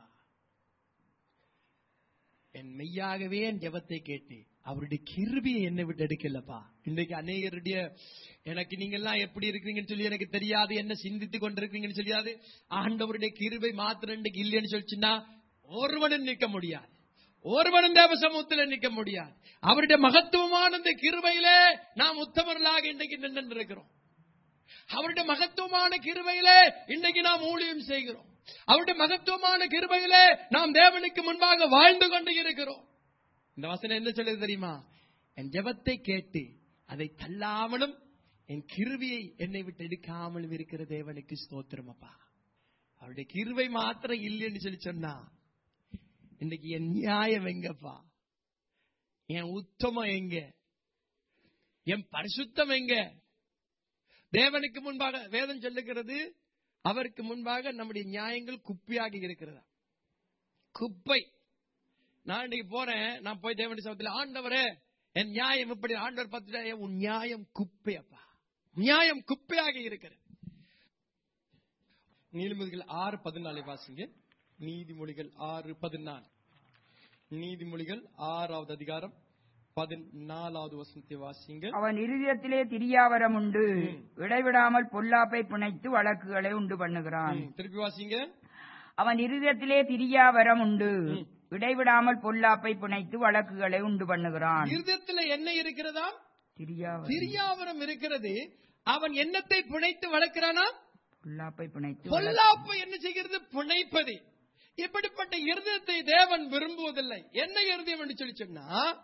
[SPEAKER 1] என் மெய்யாகவே என் ஜெபத்தை கேட்டு அவருடைய கிருபியை என்னை விட்டு எடுக்கலப்பா இன்னைக்கு அநேகருடைய எனக்கு நீங்க எல்லாம் எப்படி இருக்கீங்கன்னு சொல்லி எனக்கு தெரியாது என்ன சிந்தித்து கொண்டிருக்கீங்கன்னு தெரியாது ஆண்டவருடைய கிருபை மாத்திரம் இன்னைக்கு இல்லைன்னு சொல்லிச்சுன்னா ஒருவனும் நிற்க முடியாது ஒருவனும் தேவ சமூகத்தில் நிற்க முடியாது அவருடைய மகத்துவமான இந்த கிருபையிலே நாம் உத்தமர்களாக இன்றைக்கு நின்று இருக்கிறோம் அவருடைய மகத்துவமான கிருபையிலே இன்றைக்கு நாம் ஊழியம் செய்கிறோம் அவருடைய மகத்துவமான கிருபையிலே நாம் தேவனுக்கு முன்பாக வாழ்ந்து கொண்டு இருக்கிறோம் இந்த வசனம் என்ன சொல்லுது தெரியுமா என் ஜெபத்தை கேட்டு அதை தள்ளாமலும் என் கிருவியை என்னை விட்டு எடுக்காமலும் இருக்கிற தேவனுக்கு ஸ்தோத்திரம் அப்பா அவருடைய கிருபை மாத்திரம் இல்லைன்னு சொல்லி சொன்னா இன்னைக்கு என் நியாயம் எங்கப்பா என் உத்தமம் எங்க என் பரிசுத்தம் எங்க தேவனுக்கு முன்பாக வேதம் சொல்லுகிறது அவருக்கு முன்பாக நம்முடைய நியாயங்கள் குப்பையாக இருக்கிறதா குப்பை நான் இன்னைக்கு போறேன் நான் போய் தேவனுடைய சமத்தில் ஆண்டவரே என் நியாயம் இப்படி ஆண்டவர் பார்த்துட்டா உன் நியாயம் குப்பை அப்பா நியாயம் குப்பையாக இருக்கிறது நீதிமொழிகள் ஆறு பதினாலை வாசிங்க நீதிமொழிகள் ஆறு பதினாலு நீதிமொழிகள் ஆறாவது அதிகாரம் பதினாலாவது வசனத்தை வாசிங்க
[SPEAKER 2] அவன் இருதயத்திலே திரியாவரம் உண்டு இடைவிடாமல் பொல்லாப்பை பிணைத்து வழக்குகளை உண்டு பண்ணுகிறான்
[SPEAKER 1] ம், திருப்பி வாசிங்க
[SPEAKER 2] அவன் இருதயத்திலே திரியாவரம் உண்டு இடைவிடாமல் பொல்லாப்பை பிணைத்து வழக்குகளை உண்டு பண்ணுகிறான்
[SPEAKER 1] இருதயத்துல என்ன இருக்கிறதா
[SPEAKER 2] திரியாவரம்
[SPEAKER 1] திரியாவரம் இருக்கிறது அவன் எண்ணத்தை பிணைத்து வளர்க்கிறானா
[SPEAKER 2] பொல்லாப்பை பிணைத்து
[SPEAKER 1] பொல்லாப்பு என்ன செய்கிறது பிணைப்பது இப்படிப்பட்ட இருதயத்தை தேவன் விரும்புவதில்லை என்ன இருதயம் என்று சொல்லி சொன்னா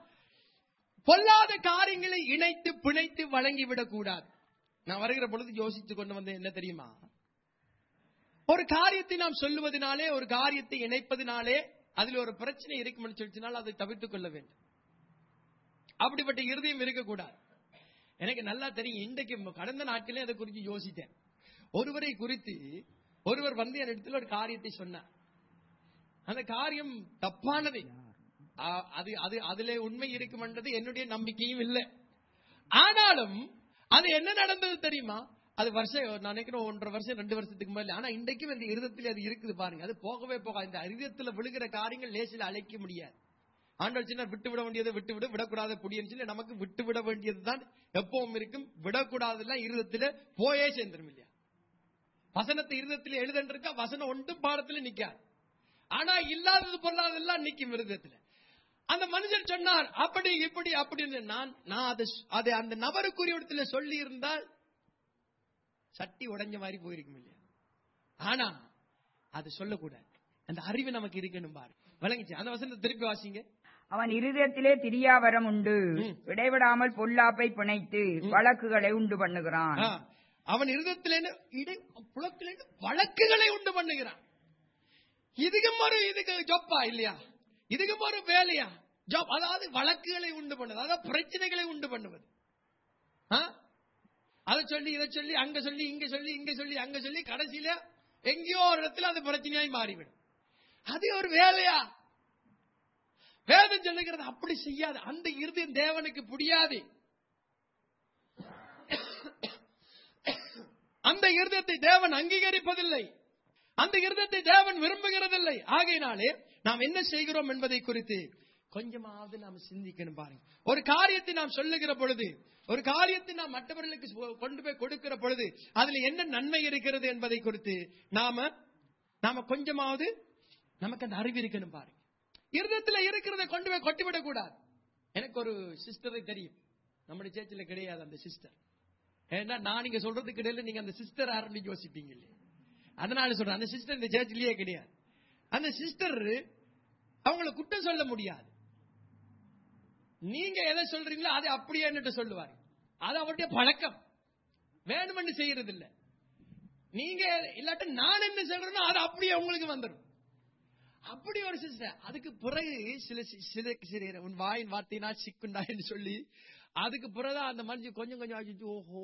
[SPEAKER 1] பொல்லாத காரியங்களை இணைத்து பிணைத்து வழங்கிவிடக் கூடாது நான் வருகிற பொழுது யோசித்து கொண்டு வந்தேன் என்ன தெரியுமா ஒரு காரியத்தை நாம் சொல்லுவதனாலே ஒரு காரியத்தை இணைப்பதினாலே அதில் ஒரு பிரச்சனை இருக்கும்னு சொல்லிச்சுனால் அதை தவிர்த்துக் கொள்ள வேண்டும் அப்படிப்பட்ட இருதயம் இருக்கக்கூடாது எனக்கு நல்லா தெரியும் இன்றைக்கு கடந்த நாட்களே அதை குறித்து யோசித்தேன் ஒருவரை குறித்து ஒருவர் வந்து என் இடத்துல ஒரு காரியத்தை சொன்னார் அந்த காரியம் தப்பானது ஆ, அது அது அதுல உண்மை இருக்குமென்றது என்னுடைய நம்பிக்கையும் இல்லை ஆனாலும் அது என்ன நடந்தது தெரியுமா அது வருஷம் நான் நினைக்கிறேன் ஒன்றரை வருஷம் ரெண்டு வருஷத்துக்கு மேல ஆனா இன்றைக்கும் இந்த இருதயத்துல அது இருக்குது பாருங்க அது போகவே போகாது இந்த இருதயத்துல விழுகிற காரியங்கள் லேசில் அழைக்க முடியாது ஆண்டவர் சின்ன விட்டு விட வேண்டியதை விட்டு விட விடக்கூடாத புடின்னு சொல்லி நமக்கு விட்டு விட வேண்டியதுதான் எப்பவும் இருக்கும் விடக்கூடாதெல்லாம் இருதயத்துல போயே சேர்ந்துரும் இல்லையா வசனத்தை இருதயத்தில் எழுதன்றிருக்கா வசனம் ஒன்றும் பாடத்துல நிக்காது ஆனா இல்லாதது பொருளாததெல்லாம் நிக்கும் இருதயத்துல அந்த மனுஷன் சொன்னார் அப்படி இப்படி அப்படின்னு நான் நான் அதை அதை அந்த நபருக்குரிய இடத்துல சொல்லி இருந்தால் சட்டி உடைஞ்ச மாதிரி போயிருக்கும் இல்லையா ஆனா அது சொல்லக்கூடாது அந்த அறிவு நமக்கு இருக்கணும் பாரு விளங்கிச்சு அந்த வசனத்தை திருப்பி வாசிங்க
[SPEAKER 2] அவன் இருதயத்திலே திரியாவரம் உண்டு
[SPEAKER 1] ம்.
[SPEAKER 2] இடைவிடாமல் பொல்லாப்பை பிணைத்து வழக்குகளை உண்டு பண்ணுகிறான்
[SPEAKER 1] ஆ, அவன் இருதயத்திலே இடை புலத்திலே வழக்குகளை உண்டு பண்ணுகிறான் இதுக்கும் ஒரு இதுக்கு ஜொப்பா இல்லையா இதுக்கும் ஒரு வேலையா ஜாப் அதாவது வழக்குகளை உண்டு பண்ணுவது அதாவது பிரச்சனைகளை உண்டு பண்ணுவது ஆ? அதை சொல்லி இதை சொல்லி அங்க சொல்லி இங்க சொல்லி இங்க சொல்லி அங்க சொல்லி கடைசியில எங்கேயோ ஒரு இடத்துல அது பிரச்சனையாய் மாறிவிடும் அது ஒரு வேலையா வேதம் சொல்லுகிறது அப்படி செய்யாது அந்த இருதயம் தேவனுக்கு புரியாது அந்த இருதயத்தை தேவன் அங்கீகரிப்பதில்லை அந்த இருதயத்தை தேவன் விரும்புகிறதில்லை ஆகையினாலே நாம் என்ன செய்கிறோம் என்பதை குறித்து கொஞ்சமாவது நாம் சிந்திக்கணும் பாருங்க ஒரு காரியத்தை நாம் சொல்லுகிற பொழுது ஒரு காரியத்தை நாம் மற்றவர்களுக்கு சொ- கொண்டு போய் கொடுக்கிற பொழுது அதுல என்ன நன்மை இருக்கிறது என்பதை குறித்து நாம நாம கொஞ்சமாவது நமக்கு அந்த அறிவு இருக்கணும் பாருங்க இருதயத்துல இருக்கிறத கொண்டு போய் கொட்டிவிடக் கூடாது எனக்கு ஒரு சிஸ்டரை தெரியும் நம்முடைய சேர்ச்சில கிடையாது அந்த சிஸ்டர் ஏன்னா நான் நீங்க சொல்றதுக்கு இடையில நீங்க அந்த சிஸ்டர் யாருன்னு யோசிப்பீங்க இல்லையா அதனால சொல்றேன் அந்த சிஸ்டர் இந்த சேர்ச்சிலேயே கிடையாது அந்த சிஸ்டர் அவங்கள குற்றம் சொல்ல முடியாது நீங்க எதை சொல்றீங்களோ அதை அப்படியே என்னட்டு சொல்லுவாரு அது அவருடைய பழக்கம் வேணுமென்று செய்யறது இல்ல நீங்க இல்லாட்ட நான் என்ன சொல்றேனோ அது அப்படியே உங்களுக்கு வந்துடும் அப்படி ஒரு சிஸ்டர் அதுக்கு பிறகு சில சி- சில சில உன் வாயின் வார்த்தைனா சிக்குண்டா என்று சொல்லி அதுக்கு பிறகுதான் அந்த மனுஷன் கொஞ்சம் கொஞ்சம் ஆச்சு ஓஹோ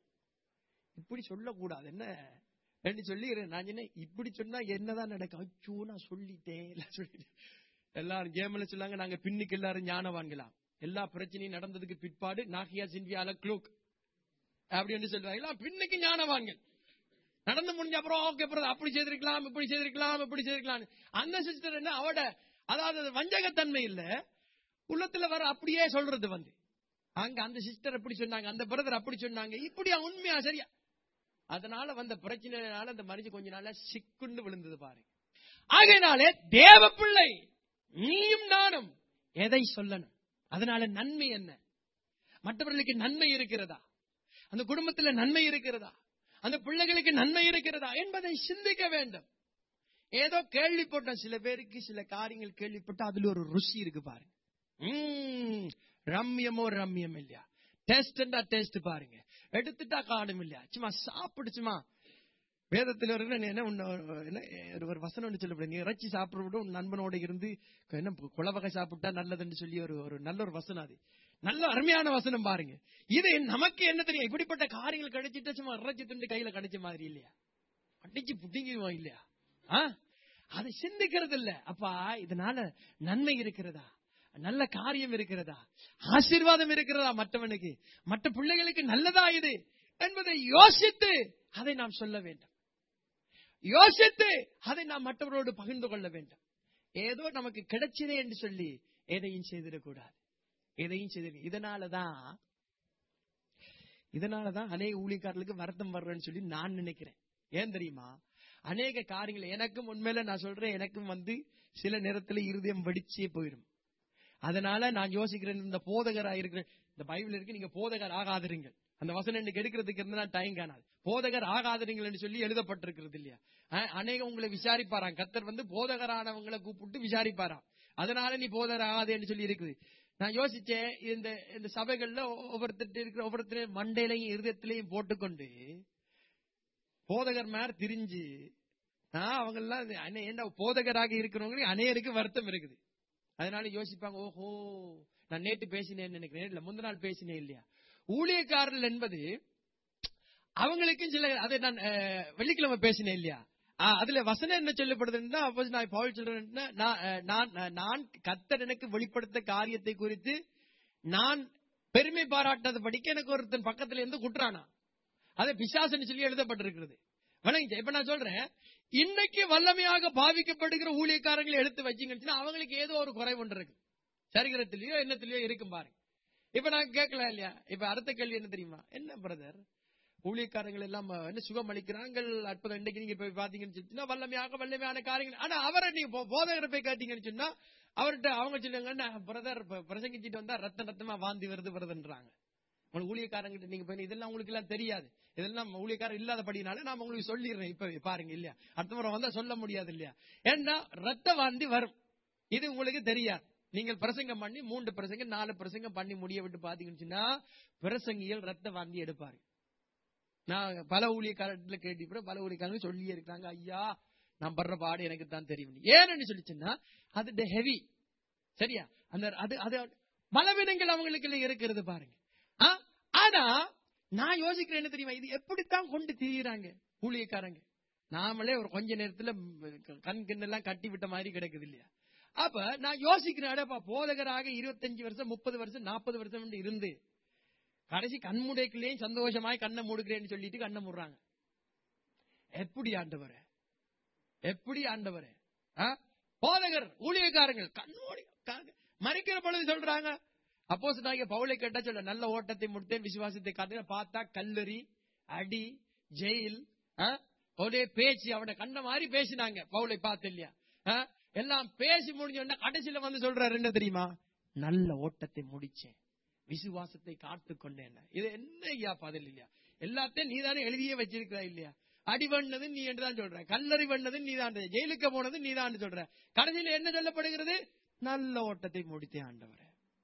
[SPEAKER 1] இப்படி சொல்லக்கூடாது என்ன என்று சொல்லி நான் சொன்னேன் இப்படி சொன்னா என்னதான் நடக்கும் அச்சோ நான் சொல்லிட்டேன் எல்லாம் சொல்லிட்டேன் எல்லாரும் கேம்ல சொல்லாங்க நாங்க பின்னுக்கு எல்லாரும் ஞானவான்களாம் எல்லா பிரச்சனையும் நடந்ததுக்கு பிற்பாடு நாகியா சின்வியால க்ளூக் அப்படின்னு சொல்லுவாங்க எல்லாம் பின்னுக்கு ஞானவான்கள் நடந்து முடிஞ்ச அப்புறம் ஓகே அப்புறம் அப்படி செய்திருக்கலாம் இப்படி செய்திருக்கலாம் இப்படி செய்திருக்கலாம் அந்த சிஸ்டர் என்ன அவட அதாவது அது வஞ்சகத்தன்மை இல்ல உள்ளத்துல வர அப்படியே சொல்றது வந்து அங்க அந்த சிஸ்டர் அப்படி சொன்னாங்க அந்த பிரதர் அப்படி சொன்னாங்க இப்படியா உண்மையா சரியா அதனால வந்த பிரச்சனைனால அந்த மனுஷன் கொஞ்ச நாளா சிக்குண்டு விழுந்தது பாருங்க ஆகையினாலே தேவ பிள்ளை நீயும் நானும் எதை சொல்லணும் அதனால நன்மை என்ன மற்றவர்களுக்கு நன்மை இருக்கிறதா அந்த குடும்பத்துல நன்மை இருக்கிறதா அந்த பிள்ளைகளுக்கு நன்மை இருக்கிறதா என்பதை சிந்திக்க வேண்டும் ஏதோ கேள்விப்பட்டோம் சில பேருக்கு சில காரியங்கள் கேள்விப்பட்டா அதுல ஒரு ருசி இருக்கு பாருங்க உம், ரம்யமோ ரம்யம் இல்லையா டேஸ்ட் டேஸ்ட் பாருங்க எடுத்துட்டா காணும் இல்லையா சும்மா சாப்பிடு சும்மா வேதத்தில் ஒரு என்ன என்ன உன்ன- என்ன ஒரு- ஒரு வசனம் ஒன்று சொல்லப்படுது நீ இறைச்சி சாப்பிட விட உன் நண்பனோட இருந்து என்ன குலவகை சாப்பிட்டா நல்லதுன்னு சொல்லி ஒரு ஒரு நல்ல ஒரு வசனம் அது நல்ல அருமையான வசனம் பாருங்க இது நமக்கு என்ன தெரியும் இப்படிப்பட்ட காரியங்கள் கிடைச்சிட்டு சும்மா இறைச்சி துண்டு கையில கிடைச்ச மாதிரி இல்லையா அடிச்சு புட்டிங்குவோம் இல்லையா ஆ? அதை சிந்திக்கிறது இல்ல அப்பா இதனால நன்மை இருக்கிறதா நல்ல காரியம் இருக்கிறதா ஆசீர்வாதம் இருக்கிறதா மற்றவனுக்கு மற்ற பிள்ளைகளுக்கு நல்லதா இது என்பதை யோசித்து அதை நாம் சொல்ல வேண்டும் யோசித்து அதை நாம் மற்றவரோடு பகிர்ந்து கொள்ள வேண்டும் ஏதோ நமக்கு கிடைச்சதே என்று சொல்லி எதையும் செய்திடக்கூடாது எதையும் செய்திருக்கேன் இதனாலதான் இதனாலதான் அநேக ஊழியக்காரர்களுக்கு வருத்தம் வர்றேன்னு சொல்லி நான் நினைக்கிறேன் ஏன் தெரியுமா அநேக காரியங்கள் எனக்கும் உண்மையில நான் சொல்றேன் எனக்கும் வந்து சில நேரத்துல இருதயம் வெடிச்சே போயிடும் அதனால நான் யோசிக்கிறேன் இந்த போதகரா இருக்கிற இந்த பைபிள் இருக்கு நீங்க போதகர் ஆகாதிருங்கள் அந்த வசனம் எனக்கு எடுக்கிறதுக்கு இருந்தா டைம் காணாது போதகர் ஆகாதிருங்கள் சொல்லி எழுதப்பட்டிருக்கிறது இல்லையா அஹ், அநேகம் உங்களை விசாரிப்பாராம் கத்தர் வந்து போதகரானவங்களை கூப்பிட்டு விசாரிப்பாராம் அதனால நீ போதகர் ஆகாதேன்னு சொல்லி இருக்குது நான் யோசிச்சேன் இந்த இந்த சபைகள்ல ஒவ்வொருத்தர் இருக்கிற ஒவ்வொருத்தர் மண்டையிலையும் இருதயத்திலையும் போட்டுக்கொண்டு போதகர் மேல திரிஞ்சு நான் அவங்க எல்லாம் இது அநே- ஏன்டா போதகராக இருக்கிறவங்களுக்கு அநேருக்கு வருத்தம் இருக்குது அதனால யோசிப்பாங்க ஓஹோ நான் நேற்று பேசினேன்னு நினைக்கிறேன் இல்ல முந்தின நாள் பேசினேன் இல்லையா ஊழியக்காரர்கள் என்பது அவங்களுக்கும் சில அதை நான் அஹ், வெள்ளிக்கிழமை பேசினேன் இல்லையா ஆ, அதுல வசனம் என்ன சொல்லப்படுதுன்னா அப்போ நான் பவுல் சொல்றேன்னா நான் அஹ், நான் அஹ், நான் கத்தர் எனக்கு வெளிப்படுத்த காரியத்தை குறித்து நான் பெருமை பாராட்டாத படிக்க எனக்கு ஒருத்தன் பக்கத்துல இருந்து குட்டுறானா அதை பிசாசன்னு சொல்லி எழுதப்பட்டிருக்கிறது வணங்கிச்சா இப்ப நான் சொல்றேன் இன்னைக்கு வல்லமையாக பாவிக்கப்படுகிற ஊழியக்காரங்களை எடுத்து வச்சீங்கன்னா அவங்களுக்கு ஏதோ ஒரு குறை ஒன்று இருக்கு சரிகிரத்திலயோ என்னத்திலயோ இருக்கும் பாருங்க இப்ப நான் கேட்கலாம் இல்லையா இப்ப அடுத்த கேள்வி என்ன தெரியுமா என்ன பிரதர் ஊழியக்காரங்கள் எல்லாம் என்ன சுகம் அளிக்கிறாங்க அற்புதம் இன்னைக்கு நீங்க போய் பாத்தீங்கன்னு சொன்னா வல்லமையாக வல்லமையான காரியங்கள் ஆனா அவரை நீங்க போ- போதகரை போய் கேட்டீங்கன்னு சொன்னா அவர்கிட்ட அவங்க சொல்லுங்க பிரதர் பிரசங்கிச்சிட்டு வந்தா ரத்த ரத்தமா வாந்தி வருது வருதுன்றாங்க உங்களுக்கு ஊழியக்காரங்கிட்ட நீங்க போய் இதெல்லாம் உங்களுக்கு எல்லாம் தெரியாது இதெல்லாம் ஊழியக்காரர் இல்லாதபடினால நான் உங்களுக்கு சொல்லிடுறேன் இப்ப பாருங்க இல்லையா அடுத்த முறை வந்தா சொல்ல முடியாது இல்லையா ஏன்னா ரத்த வாந்தி வரும் இது உங்களுக்கு தெரியாது நீங்கள் பிரசங்கம் பண்ணி மூன்று பிரசங்கம் நாலு பிரசங்கம் பண்ணி முடிய விட்டு பாத்தீங்கன்னு சொன்னா பிரசங்கியல் ரத்த வாந்தி எடுப்பாரு நான் பல ஊழியக்காரத்துல கேட்டு பல ஊழியக்காரங்க சொல்லியே இருக்காங்க ஐயா நான் படுற பாடு எனக்கு தான் தெரியும் ஏன்னு சொல்லிச்சுன்னா அது ஹெவி சரியா அந்த அது அது பலவீனங்கள் அவங்களுக்கு இருக்கிறது பாருங்க ஆ, ஆனா நான் யோசிக்கிறேன் என்ன தெரியுமா இது எப்படித்தான் கொண்டு திரியுறாங்க ஊழியக்காரங்க நாமளே ஒரு கொஞ்ச நேரத்துல ம், கண் கிண்ணெல்லாம் கட்டி விட்ட மாதிரி கிடக்குது இல்லையா அப்ப நான் யோசிக்கிறேன் அடப்பா போதகராக இருபத்தஞ்சு வருஷம் முப்பது வருஷம் நாற்பது வருஷம் என்று இருந்து கடைசி கண்முடைக்குள்ளேயும் சந்தோஷமாய் கண்ணை மூடுகிறேன்னு சொல்லிட்டு கண்ணை மூடுறாங்க எப்படி ஆண்டவரே எப்படி ஆண்டவரே ஆ? போதகர் ஊழியக்காரங்கள் கண்மூடி க- மறிக்கிற பொழுது சொல்றாங்க அப்போ சொன்னாங்க பவுலை கேட்டா சொல்ல நல்ல ஓட்டத்தை முடித்தேன் விசுவாசத்தை காட்டுங்க பார்த்தா கல்லறி அடி ஜெயில் ஆ? ஒரே பேச்சு அவனை கண்ட மாதிரி பேசினாங்க பவுலை பார்த்து இல்லையா ஆ? எல்லாம் பேசி முடிஞ்ச உடனே கடைசியில வந்து சொல்றாரு என்ன தெரியுமா நல்ல ஓட்டத்தை முடிச்சேன் விசுவாசத்தை காத்து கொண்டேன் இது என்ன ஐயா பதில் இல்லையா எல்லாத்தையும் நீதானே எழுதியே வச்சிருக்கிறா இல்லையா அடி பண்ணது நீ என்று தான் சொல்ற கல்லறி பண்ணது நீ தான் ஜெயிலுக்கு போனது நீ தான் சொல்ற கடைசியில என்ன சொல்லப்படுகிறது நல்ல ஓட்டத்தை முடித்தேன் ஆண்டவரே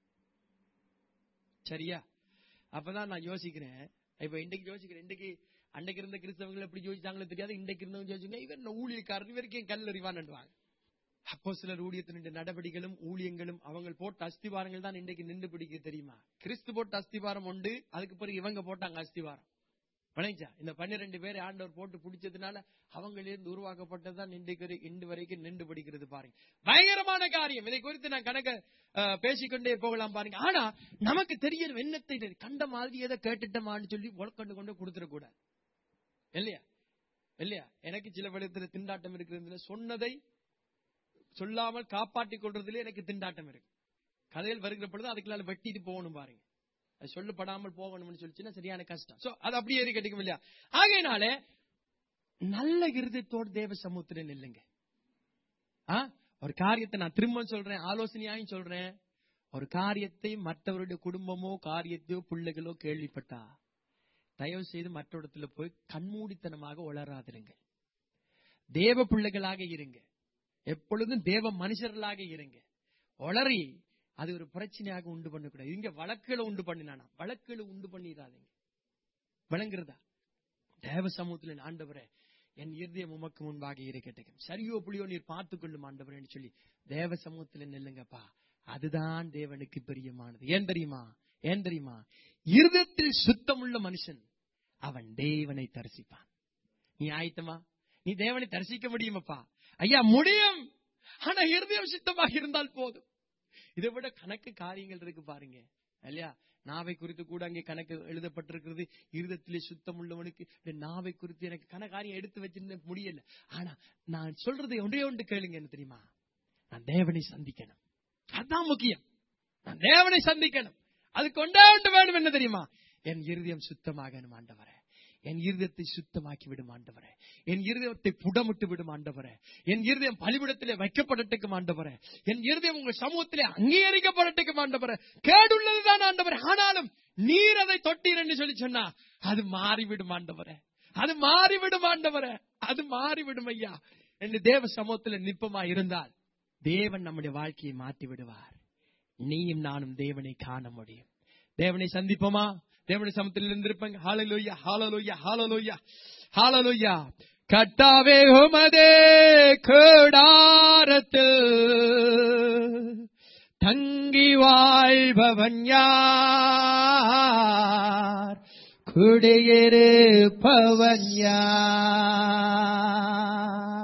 [SPEAKER 1] சரியா அப்பதான் நான் யோசிக்கிறேன் இப்ப இன்றைக்கு யோசிக்கிறேன் இன்றைக்கு அன்றைக்கு இருந்த கிறிஸ்தவர்கள் எப்படி யோசிச்சாங்களோ தெரியாது இன்றைக்கு இருந்தவங்க யோசிச்சுங்க இவன் என்ன ஊழியக்காரன் இவருக்கு ஏன் கல்லறிவான்னுவாங்க அப்போ சிலர் ஊழியத்தினுடைய நடவடிக்கைகளும் ஊழியங்களும் அவங்க போட்ட அஸ்திவாரங்கள் தான் இன்றைக்கு நின்று பிடிக்க தெரியுமா கிறிஸ்து போட்ட அஸ்திவாரம் உண்டு அதுக்கு பிறகு இவங்க போட்டாங்க அஸ்திவாரம் வணங்கிச்சா இந்த பன்னிரெண்டு பேரை ஆண்டவர் போட்டு பிடிச்சதுனால அவங்களிருந்து உருவாக்கப்பட்டதுதான் இன்றைக்கு வரை- இன்று வரைக்கும் நின்று பிடிக்கிறது பாருங்க பயங்கரமான காரியம் இதை குறித்து நான் கணக்க அஹ், பேசிக்கொண்டே போகலாம் பாருங்க ஆனா நமக்கு தெரியணும் என்னத்தை இது, கண்ட மாதிரி எதை கேட்டுட்டோமான்னு சொல்லி உழக்கண்டு கொண்டு கொடுத்துடக்கூடாது இல்லையா இல்லையா எனக்கு சில விதத்துல திண்டாட்டம் இருக்கிறதுல சொன்னதை சொல்லாமல் காப்பாற்றிக் கொள்றதுல எனக்கு திண்டாட்டம் இருக்கு கதையில் வருகிற பொழுது அதுக்குள்ள வெட்டிட்டு போகணும் பாருங்க அது சொல்லப்படாமல் போகணும்னு சொல்லிச்சுன்னா சரியான கஷ்டம் சோ அது அப்படியே இருக்கட்டும் இல்லையா ஆகையினாலே நல்ல இருதயத்தோடு தேவ சமூகத்துல நில்லுங்க ஆ? ஒரு காரியத்தை நான் திரும்ப சொல்றேன் ஆலோசனையாயும் சொல்றேன் ஒரு காரியத்தை மற்றவருடைய குடும்பமோ காரியத்தையோ பிள்ளைகளோ கேள்விப்பட்டா தயவு செய்து மற்ற இடத்துல போய் கண்மூடித்தனமாக உளராதிருங்க தேவ பிள்ளைகளாக இருங்க எப்பொழுதும் தேவ மனுஷர்களாக இருங்க உளறி அது ஒரு பிரச்சனையாக உண்டு பண்ணக்கூடாது இங்க வழக்குகளை உண்டு பண்ணினானா வழக்குகளை உண்டு பண்ணிடாதீங்க விளங்குறதா தேவ சமூகத்தில் ஆண்டவரே என் இருதயம் உமக்கு முன்பாக இருக்கட்டும் சரியோ புளியோ நீர் பார்த்துக் கொள்ளும் ஆண்டவரேன்னு சொல்லி தேவ சமூகத்தில் நில்லுங்கப்பா அதுதான் தேவனுக்கு பிரியமானது ஏன் தெரியுமா ஏன் தெரியுமா இருதயத்தில் சுத்தமுள்ள மனுஷன் அவன் தேவனை தரிசிப்பான் நீ ஆயத்தமா நீ தேவனை தரிசிக்க முடியுமப்பா ஐயா முடியும் ஆனா இருதயம் சுத்தமாக இருந்தால் போதும் இதை விட கணக்கு காரியங்கள் இருக்கு பாருங்க இல்லையா நாவை குறித்து கூட அங்கே கணக்கு எழுதப்பட்டிருக்கிறது இருதத்திலே சுத்தம் உள்ளவனுக்கு இந்த நாவை குறித்து எனக்கு கண காரியம் எடுத்து வச்சிருந்த முடியல ஆனா நான் சொல்றதை ஒன்றே ஒன்று கேளுங்க என்ன தெரியுமா நான் தேவனை சந்திக்கணும் அதான் முக்கியம் நான் தேவனை சந்திக்கணும் அது கொண்டே உண்டு வேணும் என்ன தெரியுமா என் இருதயம் சுத்தமாகணும் ஆண்டவரே என் இருதயத்தை சுத்தமாக்கி விடும் ஆண்டவரே என் இருதயத்தை புடமிட்டு விடும் ஆண்டவரே என் இருதயம் பலிபிடத்திலே வைக்கப்படட்டுக்கும் ஆண்டவரே என் இருதயம் உங்கள் சமூகத்திலே அங்கீகரிக்கப்படட்டுக்கும் ஆண்டவரே கேடுள்ளதுதான் ஆண்டவரே ஆனாலும் நீர் அதை தொட்டீர் என்று சொல்லி சொன்னா அது மாறிவிடும் ஆண்டவரே அது மாறிவிடும் ஆண்டவரே அது மாறிவிடும் ஐயா என்று தேவ சமூகத்தில் நிற்பமா இருந்தால் தேவன் நம்முடைய வாழ்க்கையை மாற்றி விடுவார் நீயும் நானும் தேவனை காண முடியும் தேவனை சந்திப்போமா தேவனை சமத்தில் இருந்திருப்பாங்க ஹாலலோய்யா ஹாலலோய்யா ஹாலலோய்யா ஹாலலோய்யா கட்டாவே உமதே கேடாரத்தில் தங்கி வாழ்பவன் யார் குடியிருப்பவன் யார்